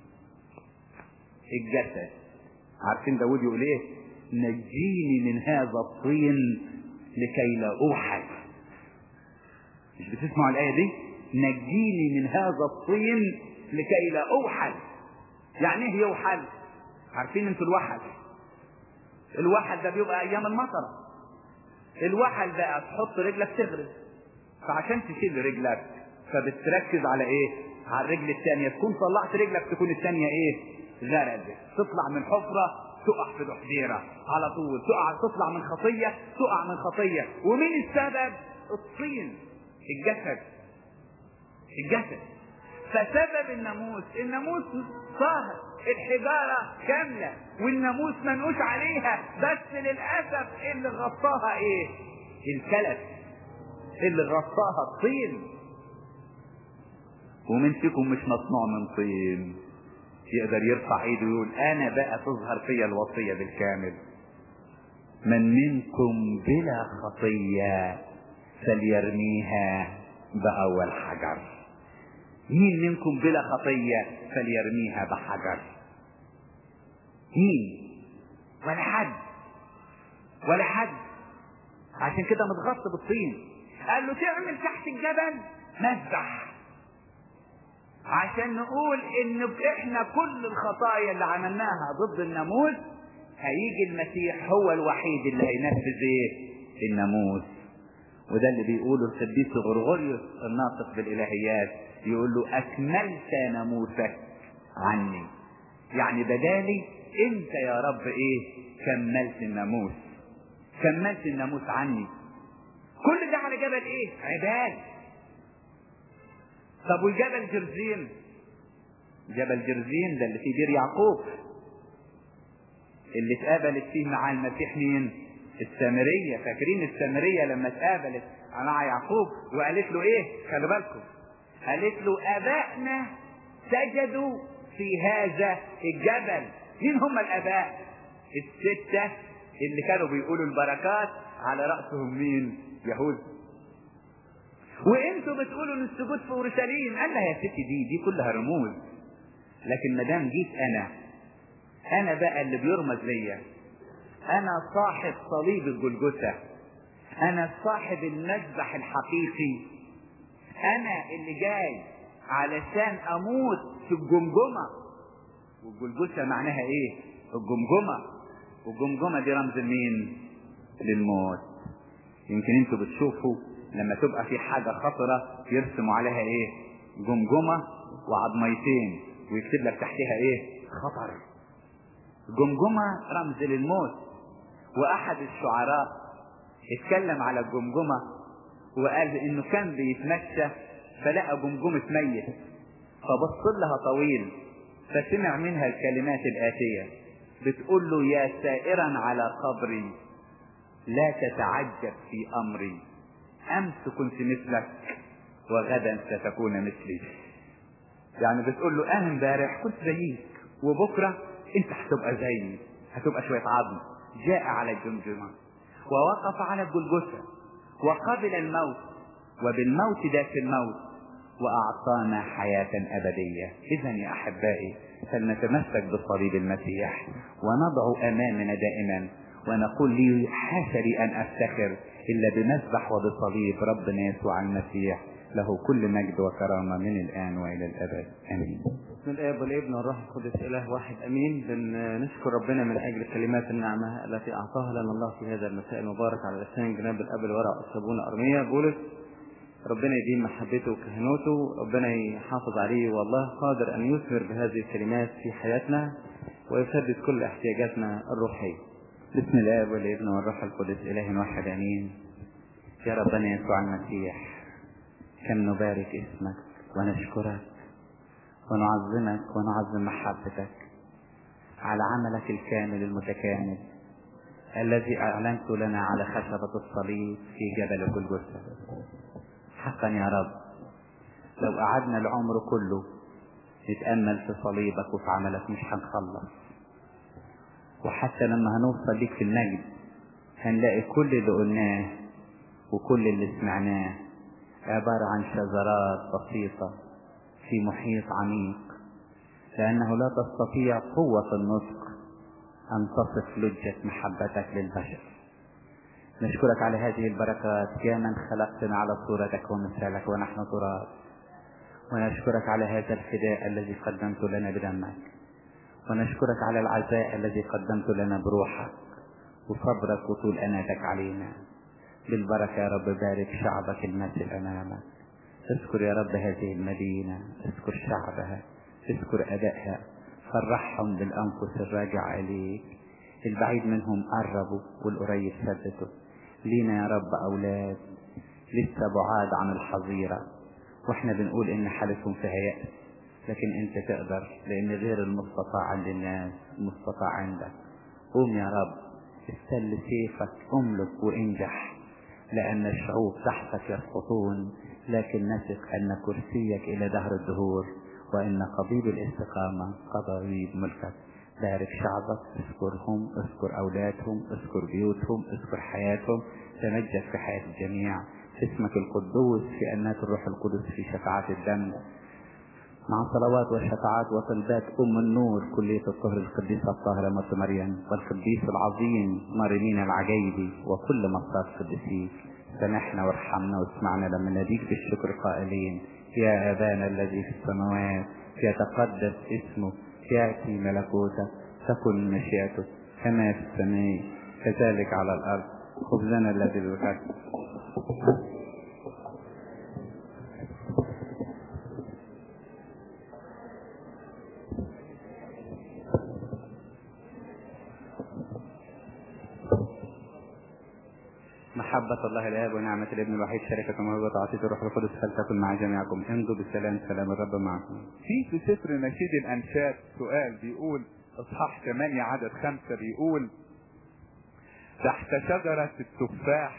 الجسد عارفين داود يقول ايه نجيني من هذا الطين لكي لا اوحد مش بتسمعوا الايه دي نجيني من هذا الطين لكي لا اوحد يعني ايه يوحل عارفين انتوا الوحل الوحل ده بيبقى ايام المطر الوحل بقى تحط رجلك تغرز فعشان تشيل رجلك فبتركز على ايه على الرجل الثانية تكون طلعت رجلك تكون الثانية ايه غرزت تطلع من حفرة تقع في دحديرة على طول تقع تطلع من خطية تقع من خطية ومين السبب الطين الجسد الجسد فسبب الناموس الناموس طاهر الحجارة كاملة والناموس منقوش عليها بس للأسف اللي غطاها ايه الكلف اللي غطاها الطين ومن فيكم مش مصنوع من طين يقدر يرفع ايده ويقول انا بقى تظهر فيا الوصية بالكامل من منكم بلا خطية فليرميها بأول حجر مين منكم بلا خطية فليرميها بحجر مين ولا حد ولا حد عشان كده متغطى بالطين قال له تعمل تحت الجبل مذبح عشان نقول ان احنا كل الخطايا اللي عملناها ضد الناموس هيجي المسيح هو الوحيد اللي هينفذ ايه الناموس وده اللي بيقوله القديس غرغوريوس الناطق بالالهيات يقول له اكملت ناموسك عني يعني بدالي انت يا رب ايه كملت الناموس كملت الناموس عني كل ده على جبل ايه عباد طب والجبل جرزين جبل جرزين ده اللي فيه دير يعقوب اللي اتقابلت فيه مع المسيح مين السامرية فاكرين السامرية لما اتقابلت مع يعقوب وقالت له ايه خلوا بالكم قالت له ابائنا سجدوا في هذا الجبل مين هم الاباء الستة اللي كانوا بيقولوا البركات على رأسهم مين يهوذا وانتوا بتقولوا ان السجود في اورشليم قال لها يا ستي دي دي كلها رموز لكن ما دام جيت انا انا بقى اللي بيرمز ليا انا صاحب صليب الجلجثه انا صاحب المذبح الحقيقي انا اللي جاي علشان اموت في الجمجمة والجلجسة معناها ايه الجمجمة والجمجمة دي رمز لمين للموت يمكن انتوا بتشوفوا لما تبقى في حاجة خطرة يرسموا عليها ايه جمجمة وعضميتين ويكتب لك تحتها ايه خطر الجمجمة رمز للموت واحد الشعراء اتكلم على الجمجمة وقال انه كان بيتمشى فلقى جمجمة ميت فبص لها طويل فسمع منها الكلمات الآتية بتقول له يا سائرا على قبري لا تتعجب في أمري أمس كنت مثلك وغدا ستكون مثلي يعني بتقول له أنا امبارح كنت زيك وبكرة أنت هتبقى زيي هتبقى شوية عظم جاء على الجمجمة ووقف على الجلجثة وقبل الموت وبالموت ذاك الموت وأعطانا حياة أبدية إذا يا أحبائي فلنتمسك بصليب المسيح ونضع أمامنا دائما ونقول لي حاشا لي أن أفتخر إلا بمسبح وبصليب ربنا يسوع المسيح له كل مجد وكرامة من الآن وإلى الأبد آمين بسم الاب والابن والروح القدس اله واحد امين بنشكر ربنا من اجل كلمات النعمه التي اعطاها لنا الله في هذا المساء المبارك على لسان جناب الاب الورع والصابون ارميه بولس ربنا يديم محبته وكهنوته ربنا يحافظ عليه والله قادر ان يثمر بهذه الكلمات في حياتنا ويسدد كل احتياجاتنا الروحيه بسم الله والابن والروح القدس إله واحد أمين يا ربنا يسوع المسيح كم نبارك اسمك ونشكرك ونعظمك ونعظم محبتك على عملك الكامل المتكامل الذي أعلنت لنا على خشبة الصليب في جبل جلجثة حقا يا رب لو قعدنا العمر كله نتأمل في صليبك وفي عملك مش هنخلص وحتى لما هنوصل ليك في المجد هنلاقي كل اللي قلناه وكل اللي سمعناه عبارة عن شذرات بسيطة في محيط عميق لأنه لا تستطيع قوة النطق أن تصف لجة محبتك للبشر نشكرك على هذه البركات يا من خلقتنا على صورتك ومثالك ونحن تراب ونشكرك على هذا الفداء الذي قدمت لنا بدمك ونشكرك على العزاء الذي قدمت لنا بروحك وصبرك وطول أناتك علينا بالبركة يا رب بارك شعبك الماثل أمامك اذكر يا رب هذه المدينة اذكر شعبها اذكر أدائها فرحهم بالأنفس الراجع إليك البعيد منهم قربوا والقريب ثبتوا لينا يا رب أولاد لسه بعاد عن الحظيرة واحنا بنقول إن حالتهم فيها يأس لكن انت تقدر لان غير المستطاع عند الناس المستطاع عندك قوم يا رب استل سيفك املك وانجح لان الشعوب تحتك يسقطون لكن نثق ان كرسيك الى دهر الدهور وان قضيب الاستقامة قضيب ملكك بارك شعبك اذكرهم اذكر اولادهم اذكر بيوتهم اذكر حياتهم تمجد في حياة الجميع اسمك القدوس في انات الروح القدس في شفاعات الدم مع صلوات وشفاعات وطلبات أم النور كلية الطهر القديسة الطاهرة مرت مريم والقديس العظيم مريمين العجيبي وكل مصاب قدسيك سامحنا وارحمنا واسمعنا لما ناديك بالشكر قائلين يا أبانا الذي في السماوات يتقدس اسمه يأتي ملكوتك تكن مشيئتك كما في السماء كذلك على الأرض خبزنا الذي بالغد محبة الله الآب ونعمة الابن الوحيد شركة موهبة عطية الروح القدس فلتكن مع جميعكم امضوا بالسلام سلام الرب معكم في في سفر نشيد الأنشاد سؤال بيقول اصحاح 8 عدد خمسة بيقول تحت شجرة التفاح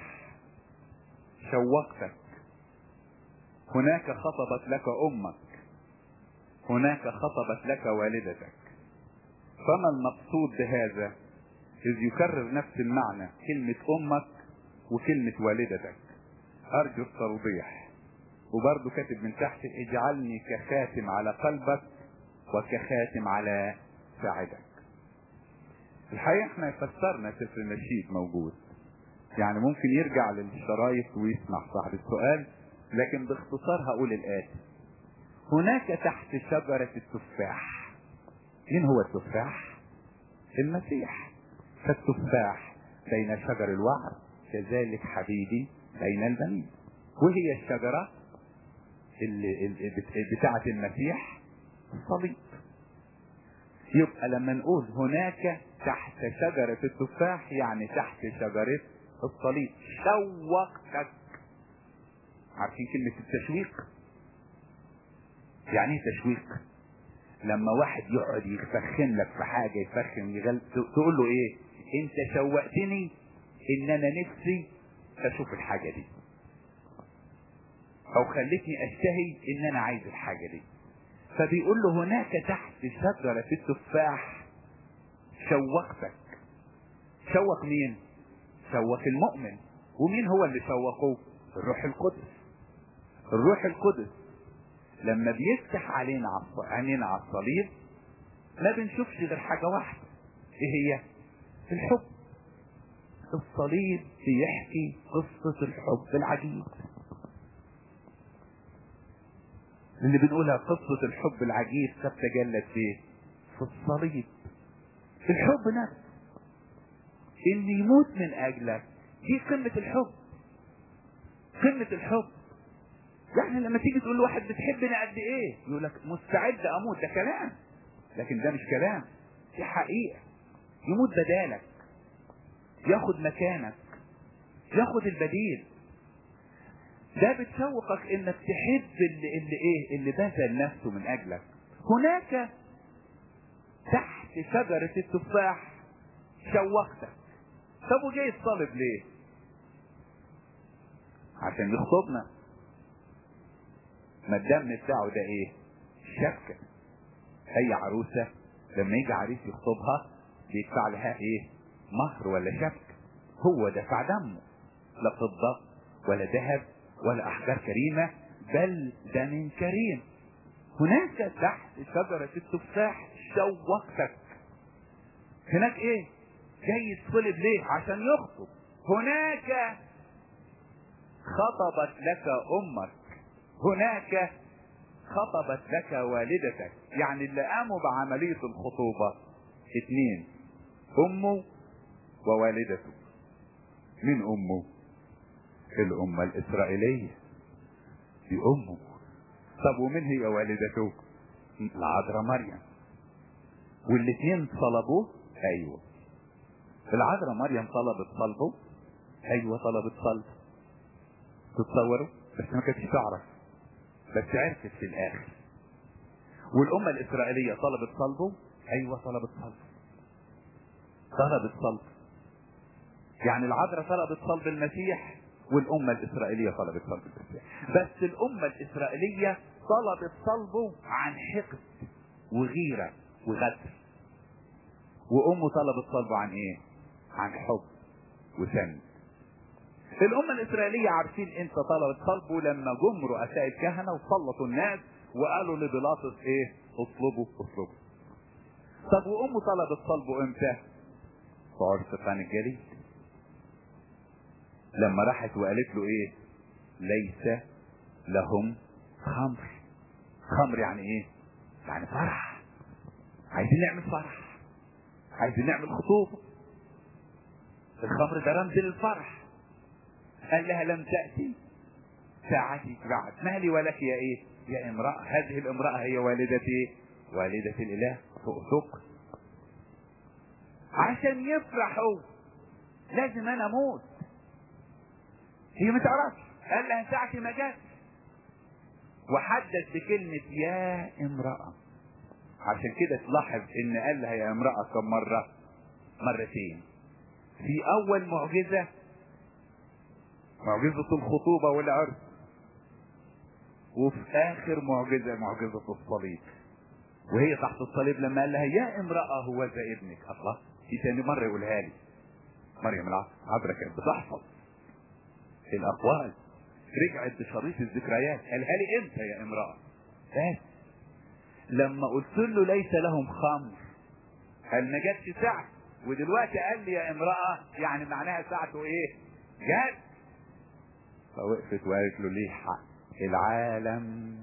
شوقتك هناك خطبت لك أمك هناك خطبت لك والدتك فما المقصود بهذا إذ يكرر نفس المعنى كلمة أمك وكلمة والدتك أرجو التوضيح وبرضه كاتب من تحت اجعلني كخاتم على قلبك وكخاتم على ساعدك الحقيقة احنا فسرنا سفر النشيد موجود يعني ممكن يرجع للشرايط ويسمع صاحب السؤال لكن باختصار هقول الآتي هناك تحت شجرة التفاح مين هو التفاح المسيح فالتفاح بين شجر الوعر كذلك حبيبي بين البنين وهي الشجرة اللي اللي بت- بتاعة المسيح الصليب يبقى لما نقول هناك تحت شجرة التفاح يعني تحت شجرة الصليب شوقتك عارفين كلمة التشويق يعني ايه تشويق لما واحد يقعد يفخم لك في حاجة يفخم يغل... تقول له ايه انت شوقتني ان انا نفسي اشوف الحاجة دي او خلتني اشتهي ان انا عايز الحاجة دي فبيقول له هناك تحت شجرة التفاح شوقتك شوق مين شوق المؤمن ومين هو اللي شوقه الروح القدس الروح القدس لما بيفتح علينا عص- عينينا على الصليب ما بنشوفش غير حاجة واحدة ايه هي الحب الصليب بيحكي قصة الحب العجيب اللي بنقولها قصة الحب العجيب قد تجلت فيه في الصليب في الحب نفسه اللي يموت من اجلك دي قمة الحب قمة الحب يعني لما تيجي تقول لواحد بتحبني قد ايه يقول لك مستعد اموت ده كلام لكن ده مش كلام دي حقيقة يموت بدالك ياخد مكانك ياخد البديل ده بتشوقك انك تحب اللي, اللي ايه اللي بذل نفسه من اجلك هناك تحت شجرة التفاح شوقتك طب وجاي الصلب ليه عشان يخطبنا ما الدم بتاعه ده ايه شبكة اي عروسة لما يجي عريس يخطبها بيدفع لها ايه مهر ولا شبكة هو دفع دمه لا فضة ولا ذهب ولا احجار كريمة بل دم كريم هناك تحت شجرة التفاح شوقتك هناك ايه جاي يتصلب ليه عشان يخطب هناك خطبت لك امك هناك خطبت لك والدتك يعني اللي قاموا بعملية الخطوبة اتنين امه ووالدته مين امه الامة الاسرائيلية دي امه طب ومين هي والدته العذراء مريم والاتنين طلبوه ايوه العذراء مريم طلبت صلبه ايوه طلبت صلب تتصوروا بس ما كانتش تعرف بس عرفت في الاخر والامه الاسرائيليه طلبت صلبه ايوه طلبت صلب طلبت صلب يعني العذراء طلبت صلب المسيح والامه الاسرائيليه طلبت صلب المسيح بس الامه الاسرائيليه طلبت صلبه عن حقد وغيره وغدر وامه طلبت صلبه عن ايه عن حب وسن الأمة الإسرائيلية عارفين أنت طلبت صلبه لما جم رؤساء الكهنة وسلطوا الناس وقالوا لبيلاطس إيه؟ اطلبوا اطلبوا. طب وأمه طلبت صلبه إمتى؟ في عرس قان الجليل. لما راحت وقالت له إيه؟ ليس لهم خمر. خمر يعني إيه؟ يعني فرح. عايزين نعمل فرح. عايزين نعمل خطوبة. الخمر ده رمز للفرح. قال لها لم تأتي ساعتي بعد ما لي ولك يا ايه يا امرأة هذه الامرأة هي والدتي والدة الاله فوق ثقل عشان يفرحوا لازم انا اموت هي ما تعرفش قال لها ساعتي ما جاتش وحدد بكلمة يا امرأة عشان كده تلاحظ ان قال لها يا امرأة كم مرة مرتين في اول معجزة معجزة الخطوبة والعرس وفي آخر معجزة معجزة الصليب وهي تحت الصليب لما قال لها يا امرأة هو ذا ابنك الله في تاني مرة يقولها لي مريم العذراء كانت بتحفظ الأقوال رجعت بشريط الذكريات قالها لي امتى يا امرأة بس لما قلت له ليس لهم خمر قال ما جاتش ساعة ودلوقتي قال لي يا امرأة يعني معناها ساعته ايه جات فوقفت وقالت له ليه حق العالم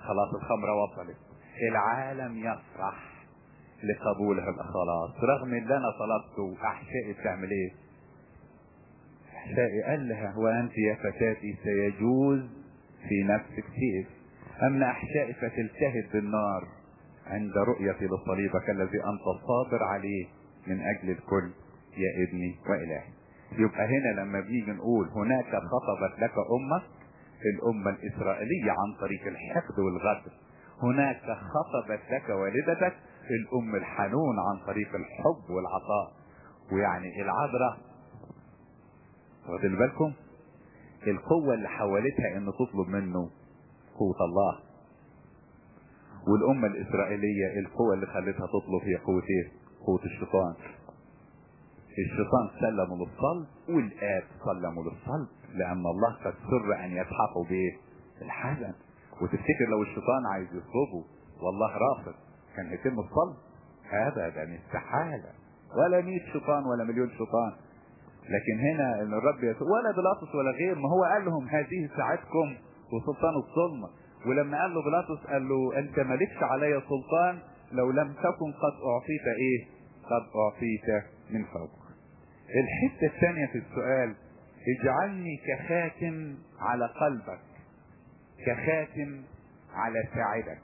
خلاص الخمرة وصلت العالم يفرح لقبولها الخلاص رغم ان انا طلبته احشائي بتعمل ايه احشائي قال لها وانت يا فتاتي سيجوز في نفسك سيف اما احشائي فتلتهب بالنار عند رؤيتي لصليبك الذي انت صابر عليه من اجل الكل يا ابني والهي يبقى هنا لما بنيجي نقول هناك خطبت لك امك الامه الاسرائيليه عن طريق الحقد والغدر هناك خطبت لك والدتك الام الحنون عن طريق الحب والعطاء ويعني العذراء واخدين بالكم القوة اللي حولتها ان تطلب منه قوة الله والأمة الإسرائيلية القوة اللي خلتها تطلب هي قوة إيه؟ قوة الشيطان. الشيطان سلموا للصلب والآب سلموا للصلب لأن الله قد سر أن يسحقوا بإيه؟ الحزن. وتفتكر لو الشيطان عايز يصلبه والله رافض كان هيتم الصلب؟ أبدا استحالة. ولا 100 شيطان ولا مليون شيطان. لكن هنا ان الرب يسوع ولا بيلاطس ولا غير ما هو قال لهم هذه ساعتكم وسلطان الظلمه ولما قال له بيلاطس قال له انت مالكش علي سلطان لو لم تكن قد اعطيت ايه قد اعطيت من فوق الحته الثانيه في السؤال اجعلني كخاتم على قلبك كخاتم على ساعدك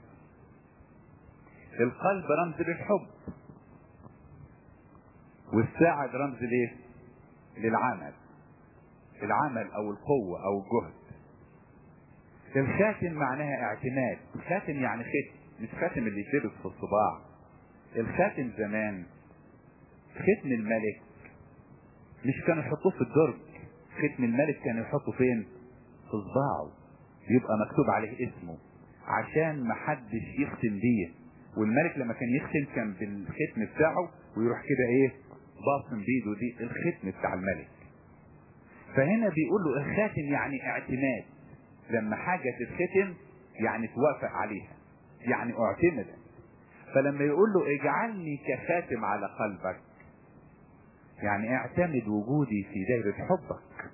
القلب رمز للحب والساعد رمز ليه للعمل العمل او القوة او الجهد الخاتم معناها اعتماد الخاتم يعني ختم مش خاتم اللي يتلبس في الصباع الخاتم زمان ختم الملك مش كانوا يحطوه في الدرج ختم الملك كانوا يحطوا فين في صباعه يبقى مكتوب عليه اسمه عشان محدش يختم بيه والملك لما كان يختم كان بالختم بتاعه ويروح كده ايه باصم بيده دي الختم بتاع الملك فهنا بيقول له الخاتم يعني اعتماد لما حاجة تتختم يعني توافق عليها يعني اعتمد فلما يقول له اجعلني كخاتم على قلبك يعني اعتمد وجودي في دائرة حبك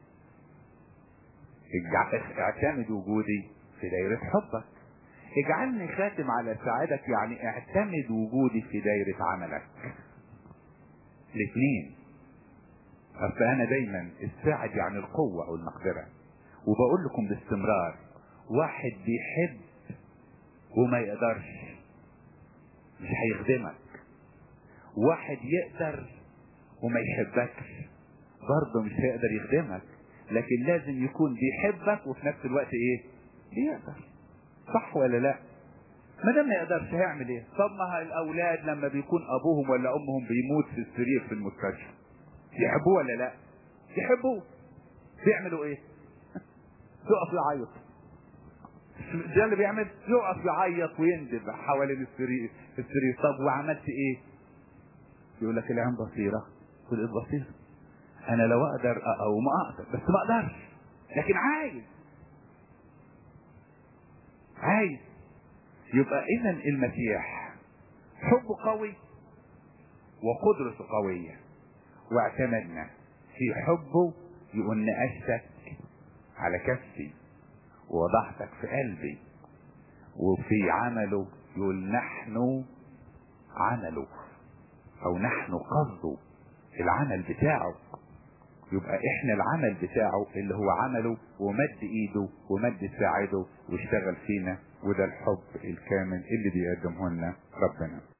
اعتمد وجودي في دائرة حبك اجعلني خاتم على سعادك يعني اعتمد وجودي في دائرة عملك الاثنين اصل انا دايما الساعد يعني القوة او المقدرة وبقول لكم باستمرار واحد بيحب وما يقدرش مش هيخدمك واحد يقدر وما يحبكش برضه مش هيقدر يخدمك لكن لازم يكون بيحبك وفي نفس الوقت ايه بيقدر صح ولا لا ما دام ما يقدرش هيعمل ايه طب ما الاولاد لما بيكون ابوهم ولا امهم بيموت في السرير في المستشفى يحبوه ولا لا يحبوه بيعملوا ايه يقف يعيط ده اللي بيعمل يقف يعيط ويندب حوالين السرير السرير طب وعملت ايه يقول لك العين بصيره تقول ايه بصيره انا لو اقدر او ما اقدر بس ما اقدرش لكن عايز عايز يبقى اذا المسيح حبه قوي وقدرته قوية واعتمدنا في حبه يقول نقشتك على كفي ووضعتك في قلبي وفي عمله يقول نحن عمله او نحن قصده العمل بتاعه يبقى احنا العمل بتاعه اللي هو عمله ومد ايده ومد ساعده واشتغل فينا وده الحب الكامل اللي بيقدمه لنا ربنا